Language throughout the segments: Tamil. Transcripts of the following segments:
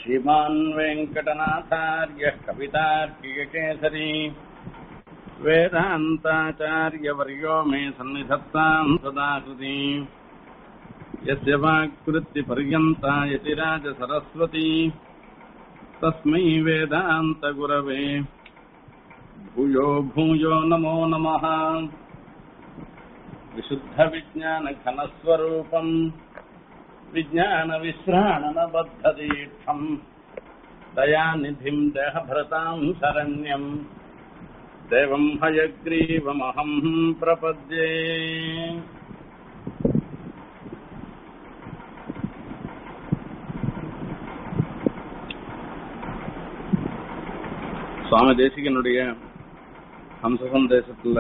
श्रीमान् वेङ्कटनाथार्यः कवितार्किककेसरी वेदान्ताचार्यवर्यो मे सन्निधत्ताम् सदा कृति यस्य वाक्कृत्यपर्यन्ता यतिराजसरस्वती तस्मै वेदान्तगुरवे भूयो भूयो नमो नमः विशुद्धविज्ञानघनस्वरूपम् विज्ञानविश्राणनबद्धदीक्षम् दयानिधिम् देहभृताम् शरण्यम् देवम् हयग्रीवमहम् प्रपद्ये சுவாமி தேசிகனுடைய ஹம்ச சந்தேசத்துல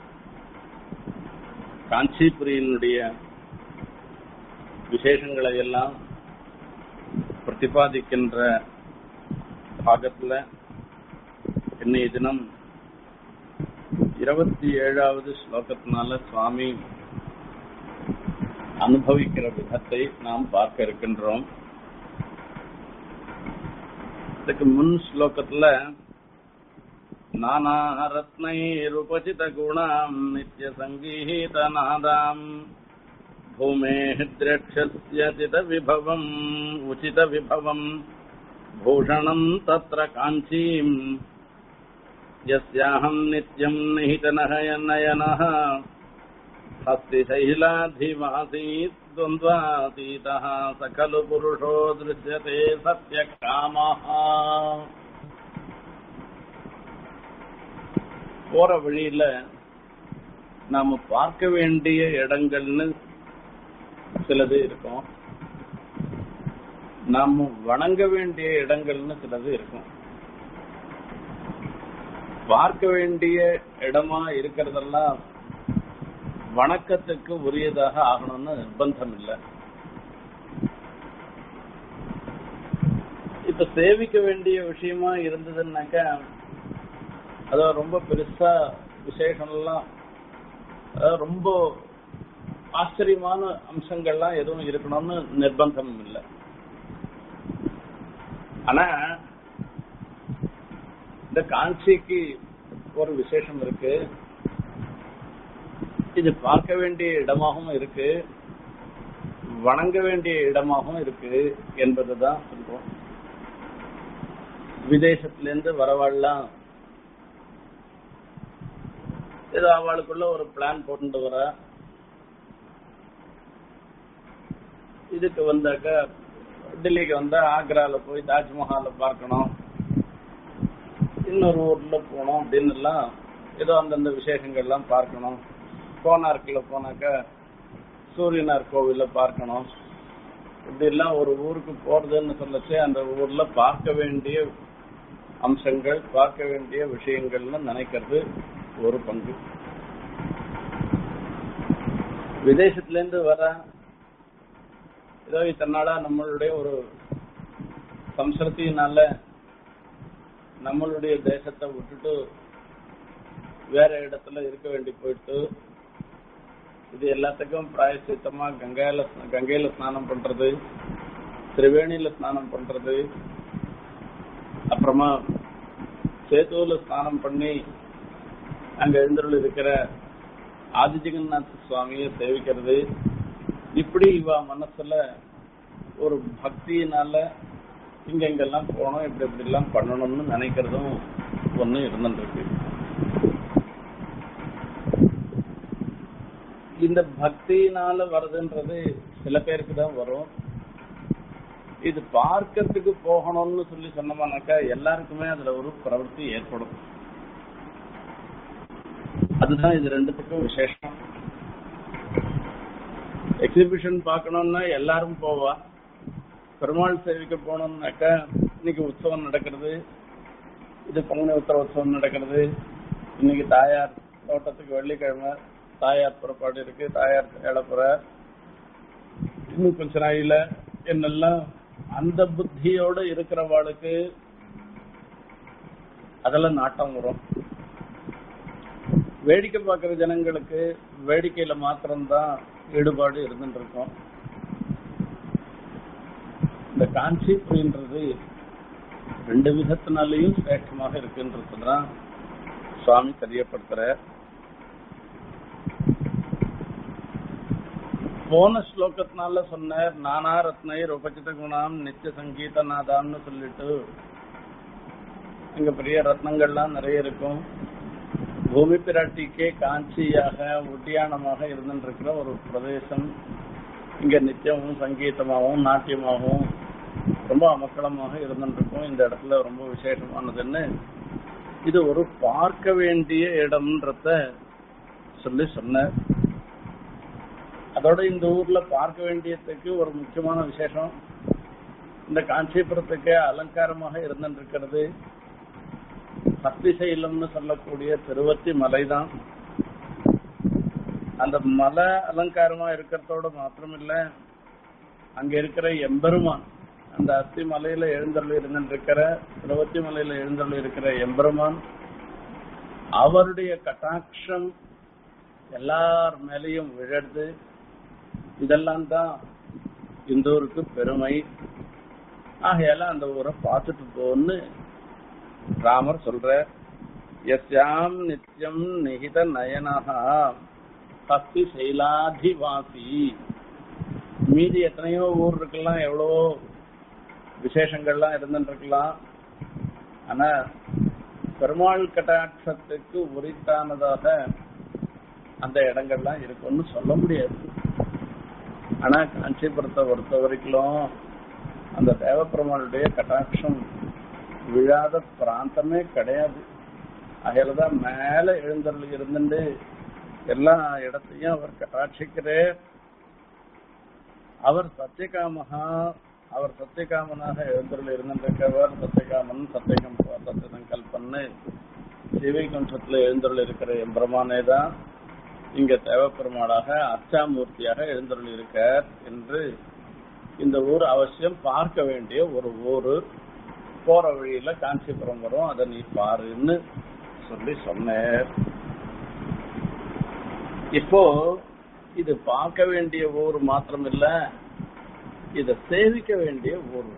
காஞ்சிபுரியினுடைய விசேஷங்களை எல்லாம் பிரதிபாதிக்கின்ற பாகத்துல இன்னைய தினம் இருபத்தி ஏழாவது ஸ்லோகத்தினால சுவாமி அனுபவிக்கிற விதத்தை நாம் பார்க்க இருக்கின்றோம் இதுக்கு முன் ஸ்லோகத்துல नानारत्नैरुपचितगुणाम् नित्यसङ्गीतनादाम् भूमेः द्रक्ष्यचितविभवम् उचितविभवम् भूषणम् तत्र काञ्चीम् यस्याहम् नित्यम् निहितनयनयनः हस्तिशैलाधिवासीत् द्वन्द्वातीतः स खलु पुरुषो दृश्यते सत्यकामः போற வழியில நாம பார்க்க வேண்டிய இடங்கள்னு சிலது இருக்கும் நாம வணங்க வேண்டிய இடங்கள்னு சிலது இருக்கும் பார்க்க வேண்டிய இடமா இருக்கிறதெல்லாம் வணக்கத்துக்கு உரியதாக ஆகணும்னு நிர்பந்தம் இல்லை இப்ப சேவிக்க வேண்டிய விஷயமா இருந்ததுன்னாக்கா அத ரொம்ப பெருசா விசேஷம்லாம் ரொம்ப ஆச்சரியமான அம்சங்கள்லாம் எதுவும் இருக்கணும்னு நிர்பந்தம் இல்லை ஆனா இந்த காஞ்சிக்கு ஒரு விசேஷம் இருக்கு இது பார்க்க வேண்டிய இடமாகவும் இருக்கு வணங்க வேண்டிய இடமாகவும் இருக்கு என்பதுதான் சொல்றோம் விதேசத்திலிருந்து வரவாள்லாம் ஏதோ அவளுக்குள்ள ஒரு பிளான் போட்டு வர இதுக்கு வந்தாக்க டெல்லிக்கு வந்தா ஆக்ரால போய் தாஜ்மஹால பார்க்கணும் இன்னொரு ஊர்ல போனோம் அப்படின்னு எல்லாம் ஏதோ அந்தந்த விசேஷங்கள்லாம் பார்க்கணும் கோனார்க்ல போனாக்க சூரியனார் கோவில பார்க்கணும் இப்படி எல்லாம் ஒரு ஊருக்கு போறதுன்னு சொல்லச்சு அந்த ஊர்ல பார்க்க வேண்டிய அம்சங்கள் பார்க்க வேண்டிய விஷயங்கள்னு நினைக்கிறது ஒரு பங்கு விதேசத்துல இருந்து வர ஏதோ இத்தனை நாளா நம்மளுடைய ஒரு சம்ஸ்கிருத்தினால நம்மளுடைய தேசத்தை விட்டுட்டு வேற இடத்துல இருக்க வேண்டி போயிட்டு இது எல்லாத்துக்கும் பிராயசித்தமா கங்கையில கங்கையில ஸ்நானம் பண்றது திரிவேணியில ஸ்நானம் பண்றது அப்புறமா சேத்துவில ஸ்நானம் பண்ணி அங்க எழுந்தருள் இருக்கிற ஆதிஜெகநாத் சுவாமியை சேவிக்கிறது இப்படி இவ மனசுல ஒரு பக்தியினால இங்க இங்கெல்லாம் போனோம் இப்படி இப்படி எல்லாம் பண்ணணும்னு நினைக்கிறதும் ஒண்ணு இருந்துருக்கு இந்த பக்தியினால வருதுன்றது சில பேருக்கு தான் வரும் இது பார்க்கறதுக்கு போகணும்னு சொல்லி சொன்னோம்னாக்கா எல்லாருக்குமே அதுல ஒரு பிரவൃத்தி ஏற்படும் அதுதான் இது ரெண்டுத்துக்கும் விசேஷம் எக்ஸிபிஷன் பார்க்கணும்னா எல்லாரும் போவா பெருமாள் சேவிக்க போனோம்னாக்கா இன்னைக்கு உற்சவம் நடக்கிறது இது பங்குனி உத்தர உற்சவம் நடக்கிறது இன்னைக்கு தாயார் தோட்டத்துக்கு வெள்ளிக்கிழமை தாயார் புறப்பாடு இருக்கு தாயார் எழப்புற இன்னும் கொஞ்ச நாயில என்னெல்லாம் அந்த புத்தியோட இருக்கிறவாளுக்கு அதெல்லாம் நாட்டம் வரும் வேடிக்கை பார்க்கிற ஜனங்களுக்கு வேடிக்கையில மாத்திரம்தான் ஈடுபாடு இருந்துட்டு இருக்கும் இந்த காஞ்சிபுரின்றது ரெண்டு விதத்தினாலையும் சிரேஷ்டமாக இருக்குன்றதுதான் சுவாமி தெரியப்படுத்துற போன ஸ்லோகத்தினால சொன்னார் நானா ரத்னயர் உபச்சித குணாம் நித்திய சங்கீத நாதான்னு சொல்லிட்டு அங்க பெரிய ரத்னங்கள்லாம் நிறைய இருக்கும் பூமி பிராட்டிக்கே காஞ்சியாக உட்டியானமாக இருந்துருக்கிற ஒரு பிரதேசம் இங்க நித்தியமும் சங்கீதமாகவும் நாட்டியமாகவும் ரொம்ப அமக்களமாக இருந்துருக்கும் இந்த இடத்துல ரொம்ப விசேஷமானதுன்னு இது ஒரு பார்க்க வேண்டிய இடம்ன்றத சொல்லி சொன்னார் அதோட இந்த ஊர்ல பார்க்க வேண்டியதுக்கு ஒரு முக்கியமான விசேஷம் இந்த காஞ்சிபுரத்துக்கு அலங்காரமாக இருந்திருக்கிறது சக்திசைலம்னு சொல்லக்கூடிய திருவத்தி மலைதான் அந்த மலை அலங்காரமா இருக்கிறதோட மாத்திரமில்ல அங்க இருக்கிற எம்பெருமான் அந்த அத்தி மலையில எழுந்தருள் இருந்திருக்கிற திருவத்தி மலையில எழுந்தருள் இருக்கிற எம்பெருமான் அவருடைய கட்டாட்சம் எல்லார் மேலையும் விழறது இதெல்லாம் தான் இந்த ஊருக்கு பெருமை ஆகையால அந்த ஊரை பார்த்துட்டு போன்னு ராமர் சொல்ற எஸ்யாம் நித்தியம் நிகித நயனஹா பக்தி சைலாதிவாசி மீதி எத்தனையோ ஊர் இருக்கலாம் எவ்வளவோ விசேஷங்கள்லாம் இருந்துட்டு இருக்கலாம் ஆனா பெருமாள் கட்டாட்சத்துக்கு உரித்தானதாக அந்த இடங்கள்லாம் இருக்கும்னு சொல்ல முடியாது ஆனா காஞ்சிபுரத்தை பொறுத்த வரைக்கும் அந்த தேவப்பெருமாளுடைய கட்டாட்சம் விழாத பிராந்தமே கிடையாது அதில்தான் மேல எழுந்தருள் இருந்துட்டு எல்லா இடத்தையும் அவர் கட்டாட்சிக்கிறார் அவர் சத்தியகாமகா அவர் சத்தியகாமனாக எழுந்தருள் இருந்திருக்கிறவர் சத்தியகாமன் சத்தியகம் சத்தியசங்கல்பன்னு சிவைகுண்டத்துல எழுந்தருள் இருக்கிற எம்பிரமானே தான் இங்க தேவப்பெருமாளாக அச்சாமூர்த்தியாக எழுந்தருள் இருக்கார் என்று இந்த ஊர் அவசியம் பார்க்க வேண்டிய ஒரு ஊரு போற வழியில காஞ்சிபுரம் வரும் அதை நீ பாருன்னு சொல்லி சொன்னார் இப்போ இது பார்க்க வேண்டிய ஊர் மாத்திரம் இல்ல இத சேவிக்க வேண்டிய ஊர்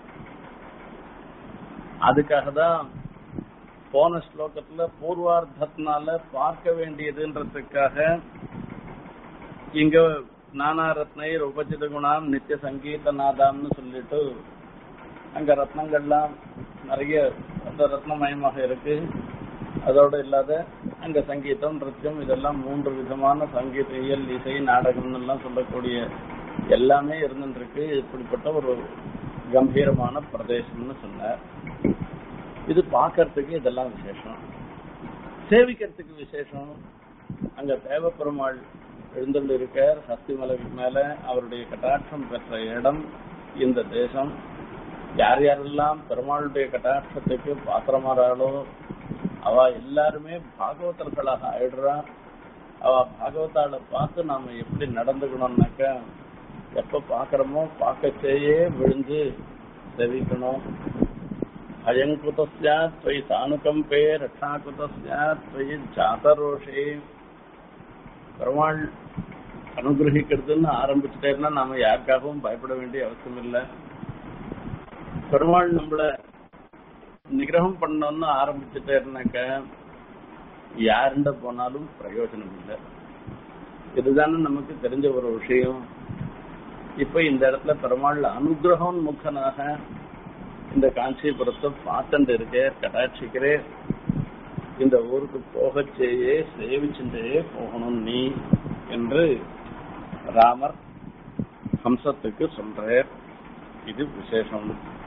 அதுக்காக தான் போன ஸ்லோகத்துல பூர்வார்த்தத்தினால பார்க்க வேண்டியதுன்றதுக்காக இங்க நானா ரத்னயர் உபச்சித குணாம் நித்திய சங்கீத நாதாம்னு சொல்லிட்டு அங்க ரத்னங்கள்லாம் நிறைய அந்த ரத்னமயமாக இருக்கு அதோட இல்லாத அங்க சங்கீதம் நிருத்தியம் இதெல்லாம் மூன்று விதமான சங்கீத இயல் இசை நாடகம் எல்லாம் சொல்லக்கூடிய எல்லாமே இருந்துருக்கு இப்படிப்பட்ட ஒரு கம்பீரமான பிரதேசம்னு சொன்னார் இது பார்க்கறதுக்கு இதெல்லாம் விசேஷம் சேவிக்கிறதுக்கு விசேஷம் அங்க தேவப்பெருமாள் எழுந்துள்ள இருக்க சக்திமலை மேல அவருடைய கட்டாட்சம் பெற்ற இடம் இந்த தேசம் யார் யாரெல்லாம் பெருமாளுடைய கட்டாட்சத்துக்கு பாத்திரமாறாளோ அவ எல்லாருமே பாகவதர்களாக ஆயிடுறா அவ பாகவதால பார்த்து நாம எப்படி நடந்துக்கணும்னாக்க எப்ப பாக்குறோமோ பார்க்கச்சேயே விழுந்து செவிக்கணும் அயங்குதஸ்யா त्वयि சானுகம்பே ரட்சாகுதஸ்யா त्वयि ஜாதரோஷே பெருமாள் அனுகிரகிக்கிறதுன்னு ஆரம்பிச்சுட்டேன்னா நாம யாருக்காகவும் பயப்பட வேண்டிய அவசியம் இல்லை பெருமாள் நம்மள நிகிரகம் பண்ணணும்னு ஆரம்பிச்சுட்டேன்னாக்க யாருண்ட போனாலும் பிரயோஜனம் இல்லை இதுதானே நமக்கு தெரிஞ்ச ஒரு விஷயம் இப்ப இந்த இடத்துல பெருமாள் அனுகிரகம் முகனாக இந்த காஞ்சிபுரத்தை பார்த்துட்டு இருக்கே கடாட்சிக்கிறே இந்த ஊருக்கு போகச் செய்யே சேவிச்சுட்டே போகணும் நீ என்று ராமர் ஹம்சத்துக்கு சொல்றார் இது விசேஷம்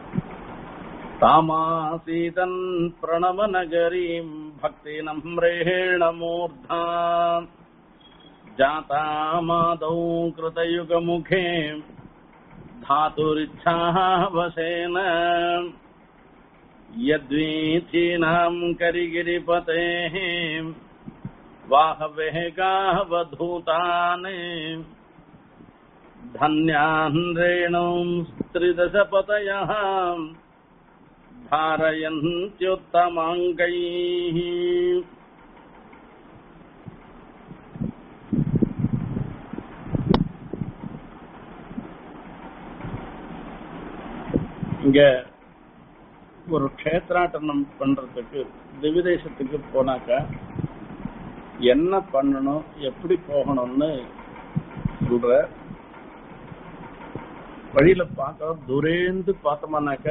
தாமாசீதன் பிரணவ நகரீம் பக்தி நம்ரேண மூர்தா जातामादौ कृतयुगमुखे धातुरिच्छावशेन यद्वीथीनाम् करिगिरिपतेः वाहवेगावधूतान् धन्यान् रेणुम् त्रिदशपतयः धारयन्त्युत्तमाङ्गैः இங்க ஒரு க்ஷேத்ராட்டனம் பண்றதுக்கு திவிதேசத்துக்கு போனாக்கா என்ன பண்ணணும் எப்படி போகணும்னு சொல்ற வழியில பார்க்க துரேந்து பார்த்தோம்னாக்க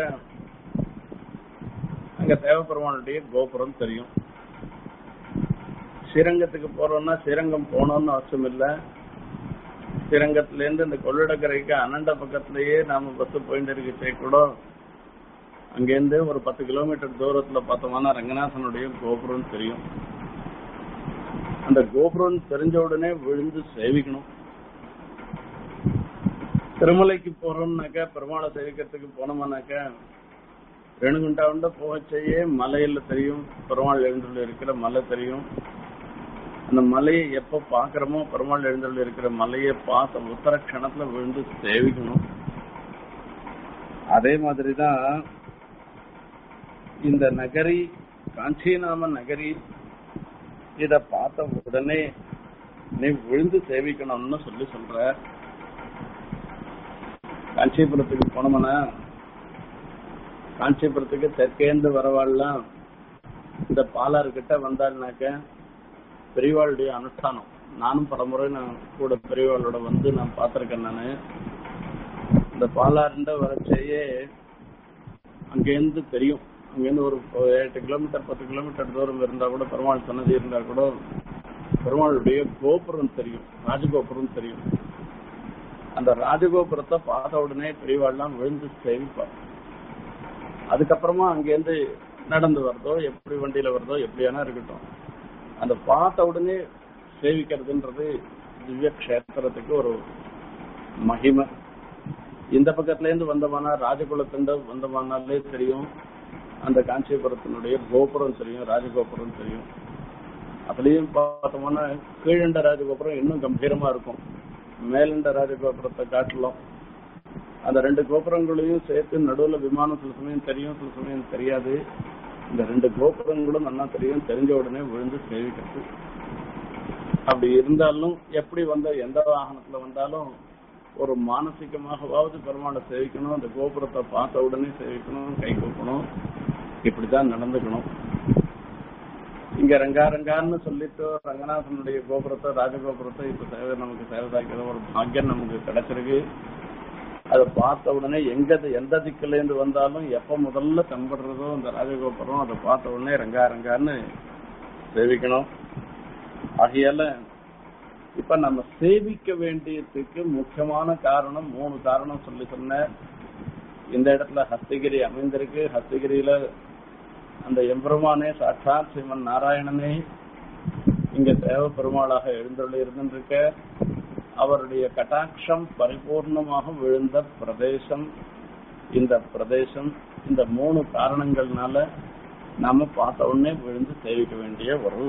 அங்க தேவபெருமானுடைய கோபுரம் தெரியும் ஸ்ரீரங்கத்துக்கு போறோம்னா ஸ்ரீரங்கம் போகணும்னு அவசியம் இல்லை ஸ்ரீரங்கத்துல இருந்து இந்த கொள்ளிடக்கரைக்கு அனண்ட பக்கத்திலேயே நாம பஸ் போயிட்டு இருக்கச்சே கூட அங்கேருந்து ஒரு பத்து கிலோமீட்டர் தூரத்துல பார்த்தோம்னா ரங்கநாதனுடைய கோபுரம் தெரியும் அந்த கோபுரம் தெரிஞ்ச உடனே விழுந்து சேவிக்கணும் திருமலைக்கு போறோம்னாக்கா பெருமாளை சேவிக்கிறதுக்கு போனோம்னாக்கா ரேணுகுண்டாவுண்ட போகச்சேயே மலையில தெரியும் பெருமாள் எழுந்துள்ள இருக்கிற மலை தெரியும் அந்த மலையை எப்ப பாக்குறோமோ பெருமாள் எழுந்துள்ள இருக்கிற மலையை பார்த்த உத்தர கணத்துல விழுந்து சேவிக்கணும் அதே மாதிரிதான் இந்த நகரி காஞ்சிநாம நகரி இத பார்த்த உடனே நீ விழுந்து சேவிக்கணும்னு சொல்லி சொல்ற காஞ்சிபுரத்துக்கு போனோம்னா காஞ்சிபுரத்துக்கு தெற்கேந்து வரவாள்லாம் இந்த பாலாறு கிட்ட வந்தாள்னாக்க பெரியவாளுடைய அனுஷ்டானம் நானும் பலமுறை நான் கூட பெரியவாளோட வந்து நான் பார்த்திருக்கேன் நானு இந்த பாலாறுண்ட வரச்சேயே அங்கேருந்து தெரியும் அங்கேருந்து ஒரு எட்டு கிலோமீட்டர் பத்து கிலோமீட்டர் தூரம் இருந்தா கூட பெருமாள் சன்னதி இருந்தா கூட பெருமாளுடைய கோபுரம் தெரியும் ராஜகோபுரம் தெரியும் அந்த ராஜகோபுரத்தை பார்த்த உடனே பெரியவாள்லாம் விழுந்து சேவிப்பார் அதுக்கப்புறமா அங்கேருந்து நடந்து வருதோ எப்படி வண்டியில வருதோ எப்படியானா இருக்கட்டும் அந்த பார்த்த உடனே சேவிக்கிறதுன்றது திவ்ய கஷேத்திரத்துக்கு ஒரு மகிமை இந்த பக்கத்துல இருந்து வந்தமானா ராஜகுலத்திலிருந்து வந்தமானாலே தெரியும் அந்த காஞ்சிபுரத்தினுடைய கோபுரம் தெரியும் ராஜகோபுரம் தெரியும் அதுலயும் பார்த்தோம்னா கீழண்ட ராஜகோபுரம் இன்னும் கம்பீரமா இருக்கும் மேலண்ட ராஜகோபுரத்தை காட்டலாம் அந்த ரெண்டு கோபுரங்களையும் சேர்த்து நடுவுல விமானம் சில சமயம் தெரியும் சில சமயம் தெரியாது இந்த ரெண்டு கோபுரங்களும் நல்லா தெரியும் தெரிஞ்ச உடனே விழுந்து சேவிக்கிறது அப்படி இருந்தாலும் எப்படி வந்த எந்த வாகனத்துல வந்தாலும் ஒரு மானசிகமாகவாவது பெருமாளை சேவிக்கணும் அந்த கோபுரத்தை பார்த்த உடனே சேவிக்கணும் கை கூப்பணும் இப்படிதான் நடந்துக்கணும் இங்க ரங்கா ரங்கான்னு சொல்லிட்டு ரங்கநாதனுடைய கோபுரத்தை ராஜகோபுரத்தை இப்ப சேவை நமக்கு சேவை சாய்க்கிற ஒரு பாக்கியம் நமக்கு கிடைச்சிருக்கு அதை பார்த்த உடனே எங்க எந்த திக்குல இருந்து வந்தாலும் எப்ப முதல்ல தென்படுறதோ அந்த ராஜகோபுரம் அதை பார்த்த உடனே ரங்கா ரங்கான்னு சேவிக்கணும் ஆகையால இப்ப நம்ம சேவிக்க வேண்டியதுக்கு முக்கியமான காரணம் மூணு காரணம் சொல்லி சொன்ன இந்த இடத்துல ஹஸ்தகிரி அமைந்திருக்கு ஹஸ்தகிரியில அந்த எம்பெருமானே சாட்சாத் சிவன் நாராயணனே இங்க தேவ பெருமாளாக எழுந்தருளி இருந்திருக்க அவருடைய கட்டாட்சம் பரிபூர்ணமாக விழுந்த பிரதேசம் இந்த பிரதேசம் இந்த மூணு காரணங்கள்னால நாம பார்த்த உடனே விழுந்து சேவிக்க வேண்டிய ஒரு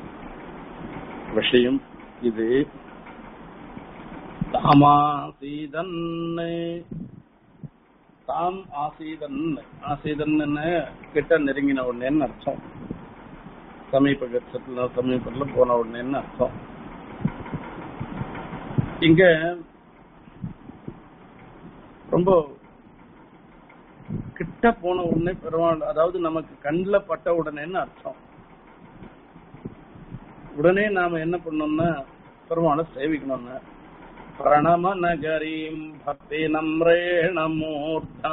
விஷயம் இது தாமாசீதன் தாம் ஆசீதன் ஆசீதன் கிட்ட நெருங்கின உடனேன்னு அர்த்தம் சமீப கட்சத்துல சமீபத்துல போன உடனேன்னு அர்த்தம் இங்க ரொம்ப கிட்ட போன உடனே பெருமாள் அதாவது நமக்கு கண்ணில் பட்ட உடனேன்னு அர்த்தம் உடனே நாம என்ன பண்ணோம்னா பெருமாளை சேவிக்கணும்னா பிரணம நகரீம் பக்தி நம்ரேண மூர்த்தா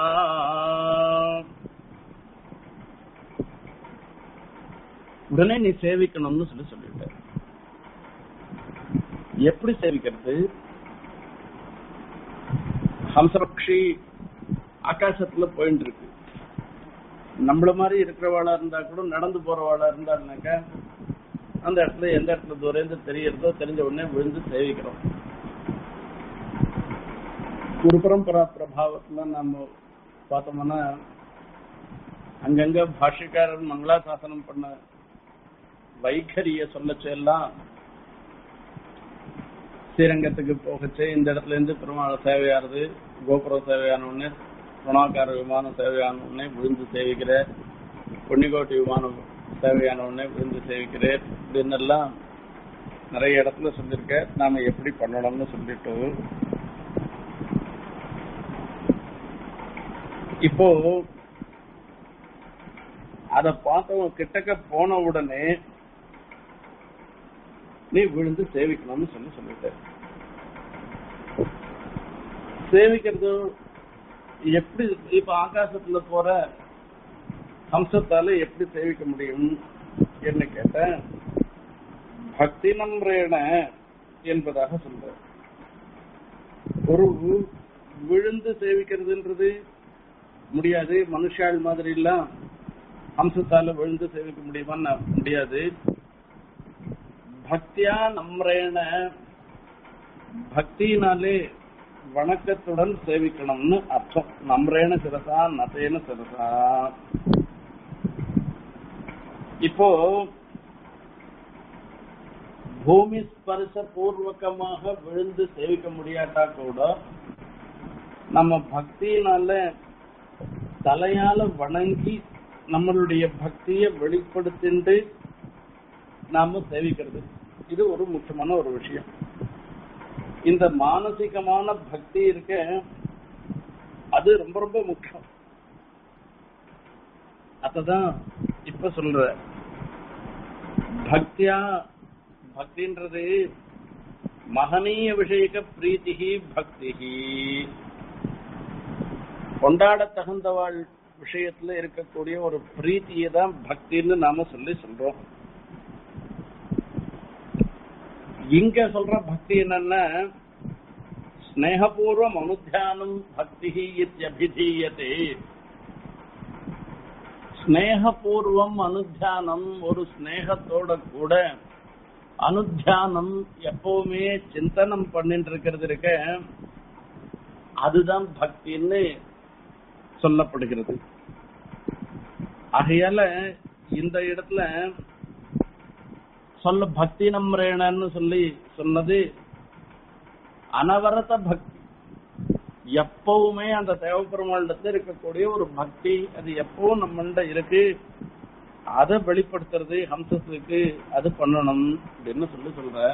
உடனே நீ சேவிக்கணும்னு சொல்லி சொல்லிட்ட எப்படி சேவிக்கிறது ஹம்சபக்ஷி ஆகாசத்துல போயிட்டு இருக்கு நம்மள மாதிரி இருக்கிறவாளா இருந்தா கூட நடந்து போறவாளா இருந்தாருனாக்கா அந்த இடத்துல எந்த இடத்துல தூரம் தெரியறதோ தெரிஞ்ச உடனே விழுந்து சேவிக்கிறோம் ஒரு பரம்பரா பிரபாவத்துல நம்ம பார்த்தோம்னா அங்கங்க பாஷ்யக்காரர் மங்களாசாசனம் பண்ண வைகரிய சொல்லச்சு எல்லாம் ஸ்ரீரங்கத்துக்கு போகச்சு இந்த இடத்துல இருந்து பெருமாள் சேவையானது கோபுரம் சேவையான உடனே குணாக்கார விமானம் சேவையான உடனே விழுந்து சேவிக்கிற பொன்னிக்கோட்டை விமானம் தேவையான உடனே விழுந்து சேவிக்கிறேன் அப்படின்னு எல்லாம் நிறைய இடத்துல சொல்லியிருக்க நாம எப்படி பண்ணணும்னு சொல்லிட்டு இப்போ அத பார்த்தவன் கிட்டக்க போன உடனே நீ விழுந்து சேவிக்கணும்னு சொல்லி சொல்லிட்ட சேவிக்கிறது எப்படி இப்ப ஆகாசத்துல போற ஹம்சத்தால எப்படி சேவிக்க முடியும் என்ன கேட்டேன் பக்தி நம்ரேன என்பதாக சொல்ற ஒரு விழுந்து சேவிக்கிறதுன்றது முடியாது மனுஷாள் மாதிரி எல்லாம் ஹம்சத்தால விழுந்து சேவிக்க முடியுமா முடியாது பக்தியா நம்ரேன பக்தினாலே வணக்கத்துடன் சேவிக்கணும்னு அர்த்தம் நம்ரேன சிரசா நதேன சிரசா இப்போ பூமி ஸ்பர்ச பூர்வகமாக விழுந்து சேவிக்க முடியாட்டா கூட நம்ம பக்தியினால தலையால வணங்கி நம்மளுடைய பக்தியை வெளிப்படுத்திட்டு நாம சேவிக்கிறது இது ஒரு முக்கியமான ஒரு விஷயம் இந்த மானசிகமான பக்தி இருக்க அது ரொம்ப ரொம்ப முக்கியம் அததான் இப்ப சொல்ற பக்தியா பக்தின்றது மகனீய விஷயக்க பிரீத்திகி பக்திகி கொண்டாட தகுந்தவாள் விஷயத்துல இருக்கக்கூடிய ஒரு பிரீத்தியை தான் பக்தின்னு நாம சொல்லி சொல்றோம் இங்க சொல்ற பக்தி என்னன்னா ஸ்னேகபூர்வம் அனுத்தியானம் பக்தி இத்தியபிதீயதே ஸ்னேகபூர்வம் அனுத்தியானம் ஒரு ஸ்னேகத்தோட கூட அனுத்தியானம் எப்பவுமே சிந்தனம் பண்ணிட்டு இருக்கிறது இருக்க அதுதான் பக்தின்னு சொல்லப்படுகிறது ஆகையால இந்த இடத்துல சொல்ல பக்தி நம்ரேனன்னு சொல்லி சொன்னது அனவரத பக்தி எப்பவுமே அந்த தேவப்பெருமாளிடத்துல இருக்கக்கூடிய ஒரு பக்தி அது எப்பவும் நம்மள்ட இருக்கு அதை வெளிப்படுத்துறது ஹம்சத்துக்கு அது பண்ணணும் அப்படின்னு சொல்லி சொல்ற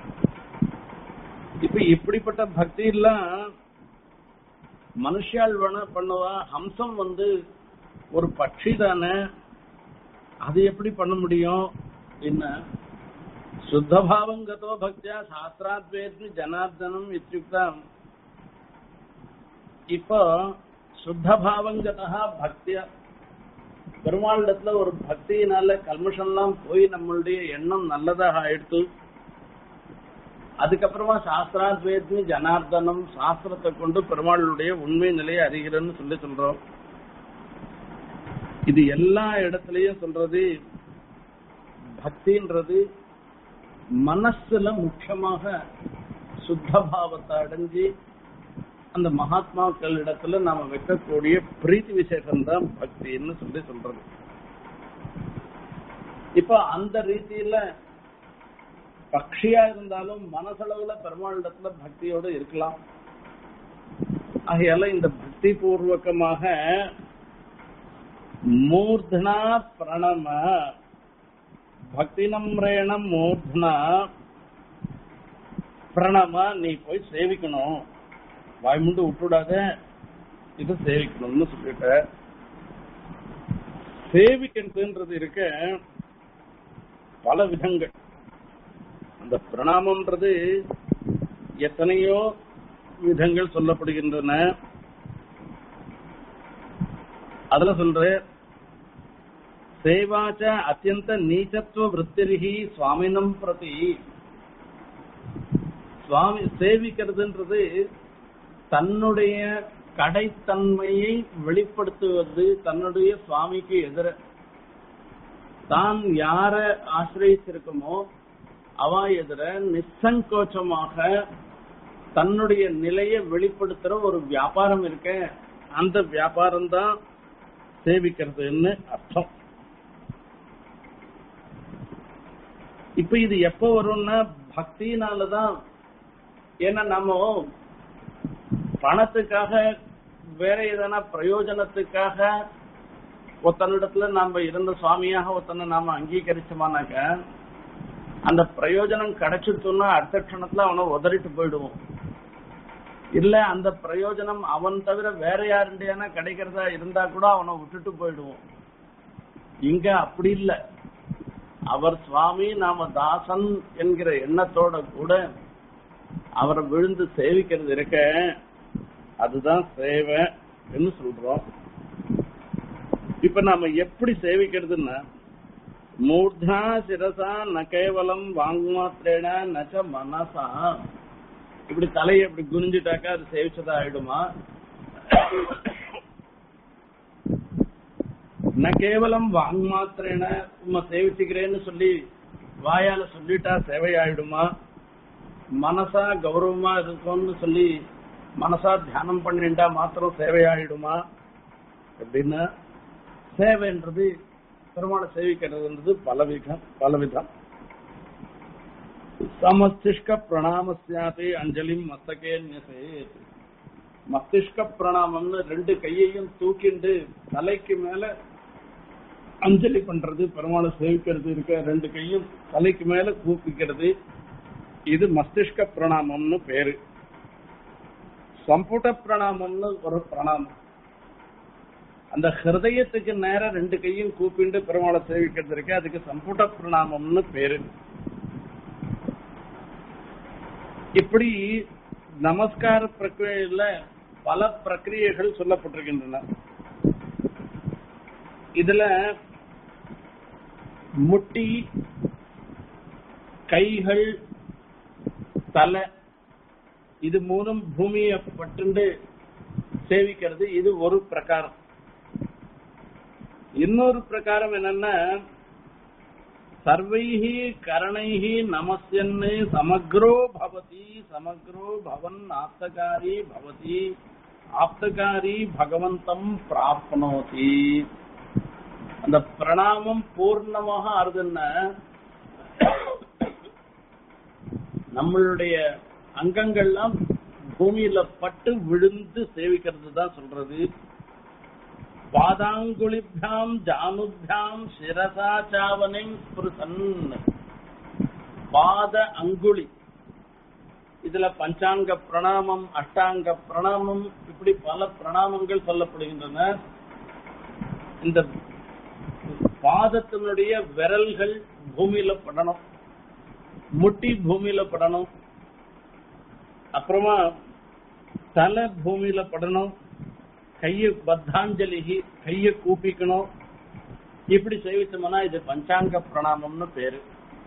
இப்ப இப்படிப்பட்ட பக்தி எல்லாம் மனுஷால் வேணா பண்ணுவா ஹம்சம் வந்து ஒரு பட்சி தானே அது எப்படி பண்ண முடியும் என்ன சுத்தபாவங்கதோ பக்தியா சாஸ்திராத்வேத்னி ஜனார்தனம் இத்தியுக்தம் இப்போ சுத்தபாவங்கதா பக்தியா பெருமாளிடத்துல ஒரு பக்தியினால கல்மஷம்லாம் போய் நம்மளுடைய எண்ணம் நல்லதாக ஆயிடுத்து அதுக்கப்புறமா சாஸ்திராத்வேத்னி ஜனார்தனம் சாஸ்திரத்தை கொண்டு பெருமாளுடைய உண்மை நிலையை அறிகிறன்னு சொல்லி சொல்றோம் இது எல்லா இடத்துலயும் சொல்றது பக்தின்றது மனசுல முக்கியமாக சுத்த பாவத்தை அடைஞ்சு அந்த மகாத்மாக்கள் இடத்துல நாம வைக்கக்கூடிய பிரீத்தி விசேஷம் தான் பக்தின்னு சொல்லி சொல்றது இப்ப அந்த ரீதியில பக்ஷியா இருந்தாலும் மனசளவுல பெருமாள் இடத்துல பக்தியோட இருக்கலாம் ஆகையால இந்த பக்தி பூர்வகமாக மூர்தனா பிரணம பக்தி நம்ரேண மூர்தனா பிரணம நீ போய் சேவிக்கணும் வாய்முண்டு விட்டுடாத இது சேவிக்கணும்னு சொல்லிட்ட சேவிக்கிறதுன்றது இருக்க பல விதங்கள் அந்த பிரணாமம்ன்றது எத்தனையோ விதங்கள் சொல்லப்படுகின்றன அதுல சொல்ற சேவாச்ச அத்தியந்த நீச்சத்துவ விற்த்திரிகி சுவாமினம் பிரதி சுவாமி சேவிக்கிறதுன்றது தன்னுடைய கடைத்தன்மையை வெளிப்படுத்துவது தன்னுடைய சுவாமிக்கு எதிர தான் யார ஆசிரியச்சிருக்கமோ அவ எதிர நிசங்கோச்சமாக தன்னுடைய நிலையை வெளிப்படுத்துற ஒரு வியாபாரம் இருக்க அந்த வியாபாரம் தான் சேவிக்கிறதுன்னு அர்த்தம் இப்ப இது எப்ப வரும்னா பக்தினாலதான் ஏன்னா நம்ம பணத்துக்காக வேற எதனா பிரயோஜனத்துக்காக ஒருத்தனிடத்துல நாம இருந்த சுவாமியாக ஒருத்தனை நாம அங்கீகரிச்சோமானாக்க அந்த பிரயோஜனம் கிடைச்சிட்டோம்னா அடுத்த க்ஷணத்துல அவனை உதறிட்டு போயிடுவோம் இல்ல அந்த பிரயோஜனம் அவன் தவிர வேற யாருண்டியானா கிடைக்கிறதா இருந்தா கூட அவனை விட்டுட்டு போயிடுவோம் இங்க அப்படி இல்ல அவர் சுவாமி நாம தாசன் என்கிற எண்ணத்தோட கூட அவரை விழுந்து சேவிக்கிறது இருக்க அதுதான் சேவை என்று சொல்றோம் இப்ப நாம எப்படி சேவிக்கிறதுன்னா மூர்தா சிரசா ந கேவலம் வாங்குமாத்திரேன நச்ச மனசா இப்படி தலையை இப்படி குனிஞ்சிட்டாக்கா அது சேவிச்சதா ஆயிடுமா ந கேவலம் வாங்மாத்திரேன உம்ம சேவிச்சுக்கிறேன்னு சொல்லி வாயால சொல்லிட்டா சேவையாயிடுமா மனசா கௌரவமா இருக்கும்னு சொல்லி மனசா தியானம் பண்ணிட்டா மாத்திரம் சேவையாயிடுமா அப்படின்னா சேவைன்றது பெருமாளை சேவிக்கிறதுன்றது பலவிதம் பலவிதம் சமஸ்திஷ்க பிரணாமஸ்யாதி அஞ்சலிம் மஸ்தகே நியசேத் மஸ்திஷ்க பிரணாமம்னு ரெண்டு கையையும் தூக்கிண்டு தலைக்கு மேல அஞ்சலி பண்றது பெருமாளை சேவிக்கிறது இருக்க ரெண்டு கையும் தலைக்கு மேல கூப்பிக்கிறது இது மஸ்திஷ்க பிரணாமம்னு பேரு சம்புட பிரணாமம்னு ஒரு பிரணாமம் அந்த ஹிருதயத்துக்கு நேர ரெண்டு கையும் கூப்பிண்டு பெருமாளை சேவிக்கிறது இருக்கு அதுக்கு சம்புட பிரணாமம்னு பேரு இப்படி நமஸ்கார பிரக்கிரியில பல பிரக்கிரியைகள் சொல்லப்பட்டிருக்கின்றன இதுல முட்டி கைகள் தலை இது மூணும் பூமியை பட்டுண்டு சேவிக்கிறது இது ஒரு பிரகாரம் இன்னொரு பிரகாரம் என்னன்னா சர்வைஹி கரணைஹி நமஸ்யன்னு சமக்ரோ பவதி சமக்ரோ பவன் ஆப்தகாரி பவதி ஆப்தகாரி பகவந்தம் பிராப்னோதி அந்த பிரணாமம் பூர்ணமாக ஆறுதுன்னா நம்மளுடைய அங்கங்கள்லாம் பூமியில பட்டு விழுந்து சேவிக்கிறது தான் சொல்றது பாதாங்குலிபியாம் ஜானுபியாம் சிரசா சாவனை ஸ்பிருசன் பாத அங்குளி இதுல பஞ்சாங்க பிரணாமம் அஷ்டாங்க பிரணாமம் இப்படி பல பிரணாமங்கள் சொல்லப்படுகின்றன இந்த பாதத்தினுடைய விரல்கள் பூமியில படணும் முட்டி பூமியில படணும் அப்புறமா தலை பூமியில படணும் கைய பத்தாஞ்சலி கைய கூப்பிக்கணும் இப்படி சேவிச்சோம்னா இது பஞ்சாங்க பிரணாமம்னு பேரு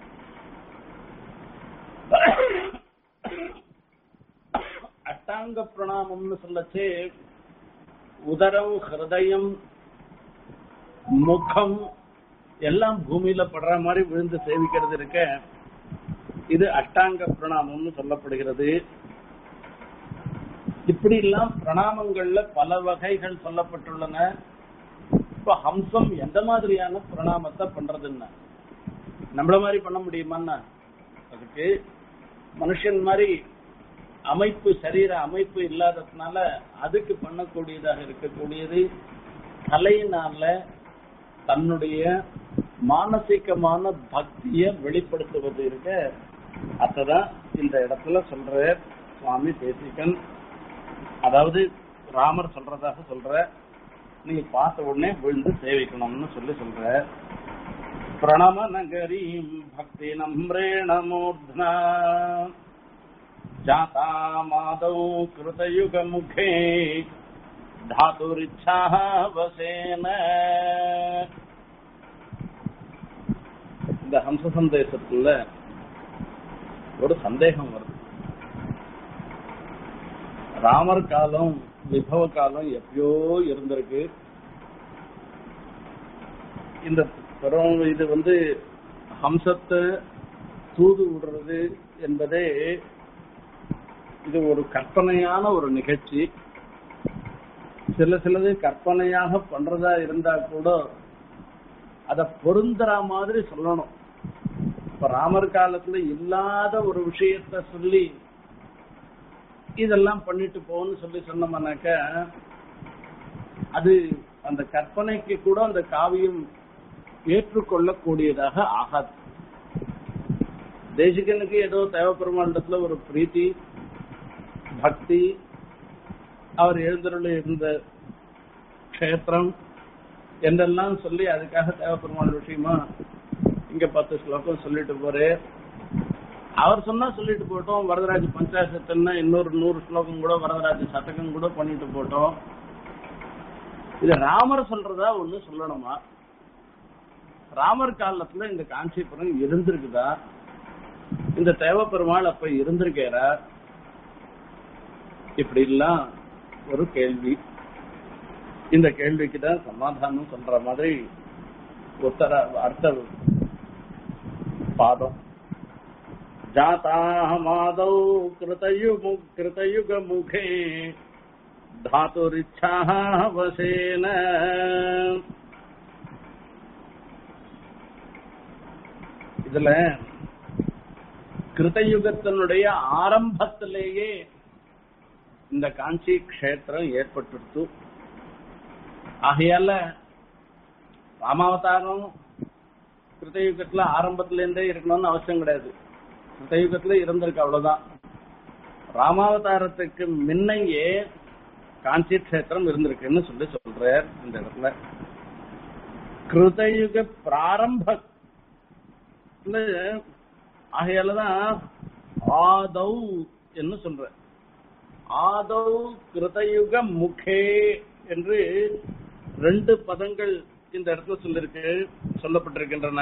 அஷ்டாங்க பிரணாமம்னு சொல்லச்சு உதரம் ஹிருதயம் முகம் எல்லாம் பூமியில படுற மாதிரி விழுந்து சேவிக்கிறது இருக்க இது அஷ்டாங்க பிரணாமம்னு சொல்லப்படுகிறது இப்படி எல்லாம் பிரணாமங்கள்ல பல வகைகள் சொல்லப்பட்டுள்ளன இப்ப ஹம்சம் எந்த மாதிரியான பிரணாமத்தை பண்றதுன்னா நம்மள மாதிரி பண்ண முடியுமான்னா அதுக்கு மனுஷன் மாதிரி அமைப்பு சரீர அமைப்பு இல்லாததுனால அதுக்கு பண்ணக்கூடியதாக இருக்கக்கூடியது தலையினால தன்னுடைய மானசீகமான பக்திய வெளிப்படுத்துவது இருக்க அதான் இந்த இடத்துல சொல்ற சுவாமி தேசிகன் அதாவது ராமர் சொல்றதாக சொல்ற நீ பார்த்த உடனே விழுந்து சேவிக்கணும்னு சொல்லி சொல்ற பிரணம நகரீம் பக்தி நம்ரேண மூர்த்னா ஜாதா மாதௌ கிருதயுக முகே தாதுரிச்சா வசேன இந்த ஹம்ச சந்தேசத்துல ஒரு சந்தேகம் வருது ராமர் காலம் விபவ காலம் எப்பயோ இருந்திருக்கு இந்த பிறகு இது வந்து ஹம்சத்தை தூது விடுறது என்பதே இது ஒரு கற்பனையான ஒரு நிகழ்ச்சி சில சிலது கற்பனையாக பண்றதா இருந்தா கூட அத பொருந்துற மாதிரி சொல்லணும் இப்ப ராமர் காலத்துல இல்லாத ஒரு விஷயத்த சொல்லி இதெல்லாம் பண்ணிட்டு போன்னு சொல்லி சொன்னோம்னாக்க அது அந்த கற்பனைக்கு கூட அந்த காவியம் ஏற்றுக்கொள்ளக்கூடியதாக ஆகாது தேசிகனுக்கு ஏதோ தேவப்பெருமாண்டத்துல ஒரு பிரீத்தி பக்தி அவர் எழுந்தருளி இருந்த க்ஷேத்திரம் என்றெல்லாம் சொல்லி அதுக்காக தேவப்பெருமாள் விஷயமா இங்க பத்து ஸ்லோகம் சொல்லிட்டு போறே அவர் சொன்னா சொல்லிட்டு போட்டோம் வரதராஜ பஞ்சாசத்துன்னா இன்னொரு நூறு ஸ்லோகம் கூட வரதராஜ சதகம் கூட பண்ணிட்டு போட்டோம் இது ராமர் சொல்றதா ஒண்ணு சொல்லணுமா ராமர் காலத்துல இந்த காஞ்சிபுரம் இருந்திருக்குதா இந்த தேவப்பெருமாள் அப்ப இருந்திருக்காரா இப்படி எல்லாம் ஒரு கேள்வி இந்த கேள்விக்கு தான் சமாதானம் சொல்ற மாதிரி உத்தர அர்த்த பாதம் जाताहमादौ कृतयुगु कृतयुगमुखे धातुरिच्छाः वशेन இதுல கிருதயுகத்தினுடைய ஆரம்பத்திலேயே இந்த காஞ்சி க்ஷேத்திரம் ஏற்பட்டுடுத்து ஆகையால ராமாவதாரம் கிருதயுகத்துல ஆரம்பத்துல இருந்தே இருக்கணும்னு அவசியம் கிடையாது கிருதயுகத்துல இருந்திருக்கு அவ்வளவுதான் ராமாவதாரத்துக்கு முன்னையே காஞ்சி க்ஷேத்திரம் இருந்திருக்குன்னு சொல்லி சொல்றார் இந்த இடத்துல கிருதயுக பிராரம்ப ஆகையாலதான் ஆதௌ என்று சொல்ற ஆதௌ கிருதயுக முகே என்று ரெண்டு பதங்கள் இந்த இடத்துல சொல்லிருக்கு சொல்லப்பட்டிருக்கின்றன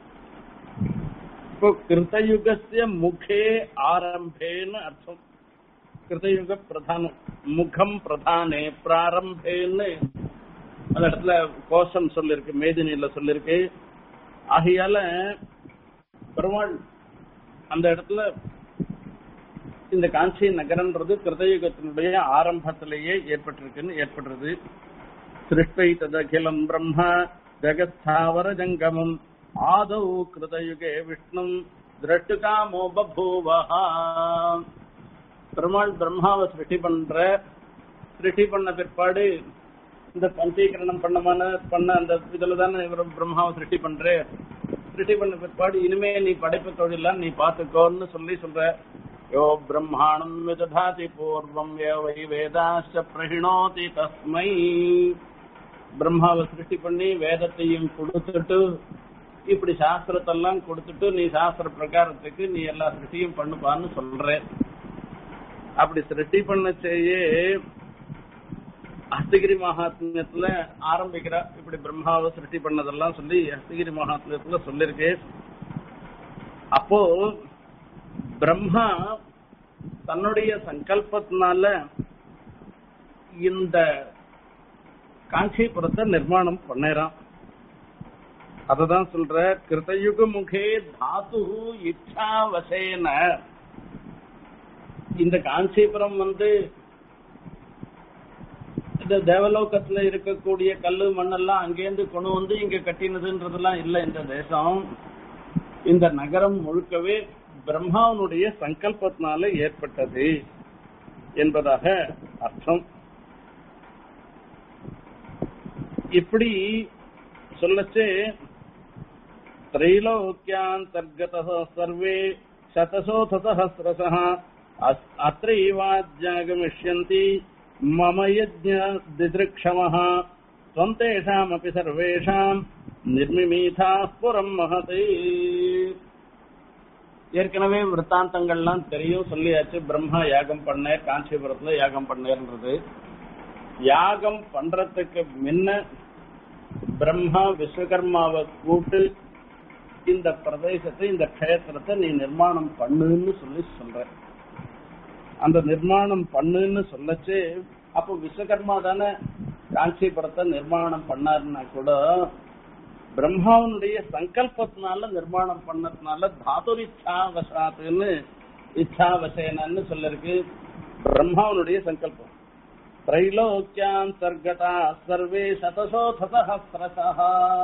இப்போ கிருத்தயுகஸ்ய முகே ஆரம்பேன்னு அர்த்தம் கிருத்தயுக பிரதானம் முகம் பிரதானே பிராரம்பேன்னு அந்த இடத்துல கோஷம் சொல்லிருக்கு மேதினியில சொல்லிருக்கு ஆகையால பெருமாள் அந்த இடத்துல இந்த காஞ்சி நகரன்றது கிருதயுகத்தினுடைய ஆரம்பத்திலேயே ஏற்பட்டிருக்குன்னு ஏற்படுறது சிருஷ்டை ததகிலம் பிரம்ம ஜெகஸ்தாவர ஜங்கமம் ஆதௌ கிருதயுகே விஷ்ணும் திரஷ்டுகாமோ பபூவஹா பெருமாள் பிரம்மாவை சிருஷ்டி பண்ற சிருஷ்டி பண்ண பிற்பாடு இந்த பஞ்சீகரணம் பண்ணமான பண்ண அந்த இதுல தானே இவர் பிரம்மாவை சிருஷ்டி பண்ற சிருஷ்டி பண்ண பிற்பாடு இனிமே நீ படைப்பு தொழிலாம் நீ பாத்துக்கோன்னு சொல்லி சொல்ற யோ பிரம்மாணம் விததாதி பூர்வம் யோ வை வேதாச்ச பிரகிணோதி தஸ்மை பிரம்மாவை சிருஷ்டி பண்ணி வேதத்தையும் கொடுத்துட்டு இப்படி சாஸ்திரத்தெல்லாம் கொடுத்துட்டு நீ சாஸ்திர பிரகாரத்துக்கு நீ எல்லா சிருஷ்டியும் பண்ணுப்பான்னு சொல்ற அப்படி சிருஷ்டி பண்ண செய்ய அஸ்தகிரி மகாத்மியத்துல ஆரம்பிக்கிறா இப்படி பிரம்மாவை சிருஷ்டி பண்ணதெல்லாம் சொல்லி அஸ்தகிரி மகாத்மியத்துல சொல்லிருக்கு அப்போ பிரம்மா தன்னுடைய சங்கல்பத்தினால இந்த காஞ்சிபுரத்தை நிர்மாணம் பண்ணறான் அததான் சொல்ற கிருத்தயுக முகே தாத்து இச்சா வசேன இந்த காஞ்சிபுரம் வந்து இந்த தேவலோகத்துல இருக்கக்கூடிய கல்லு மண்ணெல்லாம் அங்கேருந்து கொண்டு வந்து இங்க கட்டினதுன்றதெல்லாம் இல்ல இந்த தேசம் இந்த நகரம் முழுக்கவே பிரம்மாவனுடைய சங்கல்பத்தினால ஏற்பட்டது என்பதாக அர்த்தம் இப்படி சொல்லச்சு त्रैलोक्यान्तर्गतः सर्वे शतशोथसहस्रशः अत्रैवाज्ञागमिष्यन्ति मम यज्ञ दिदृक्षमः त्वं तेषामपि सर्वेषाम् निर्मिमीथाः புறம் மகதே ஏற்கனவே விற்த்தாந்தங்கள்லாம் தெரியும் சொல்லியாச்சு பிரம்மா யாகம் பண்ண காஞ்சிபுரத்துல யாகம் பண்ணேன்றது யாகம் பண்றதுக்கு முன்ன பிரம்மா விஸ்வகர்மாவை கூட்டு இந்த பிரதேசத்தை இந்த கஷேத்திரத்தை நீ நிர்மாணம் பண்ணுன்னு சொல்லி சொல்ற அந்த நிர்மாணம் பண்ணுன்னு சொல்லச்சு அப்போ விஸ்வகர்மா தானே காஞ்சிபுரத்தை நிர்மாணம் பண்ணாருன்னா கூட பிரம்மாவனுடைய சங்கல்பத்தினால நிர்மாணம் பண்ணதுனால தாதுர் இச்சா வசாத்துன்னு இச்சா வசேனன்னு சொல்லிருக்கு பிரம்மாவனுடைய சங்கல்பம் त्रैलोक्यान्तर्गता सर्वे சதசோதசஹசிரசா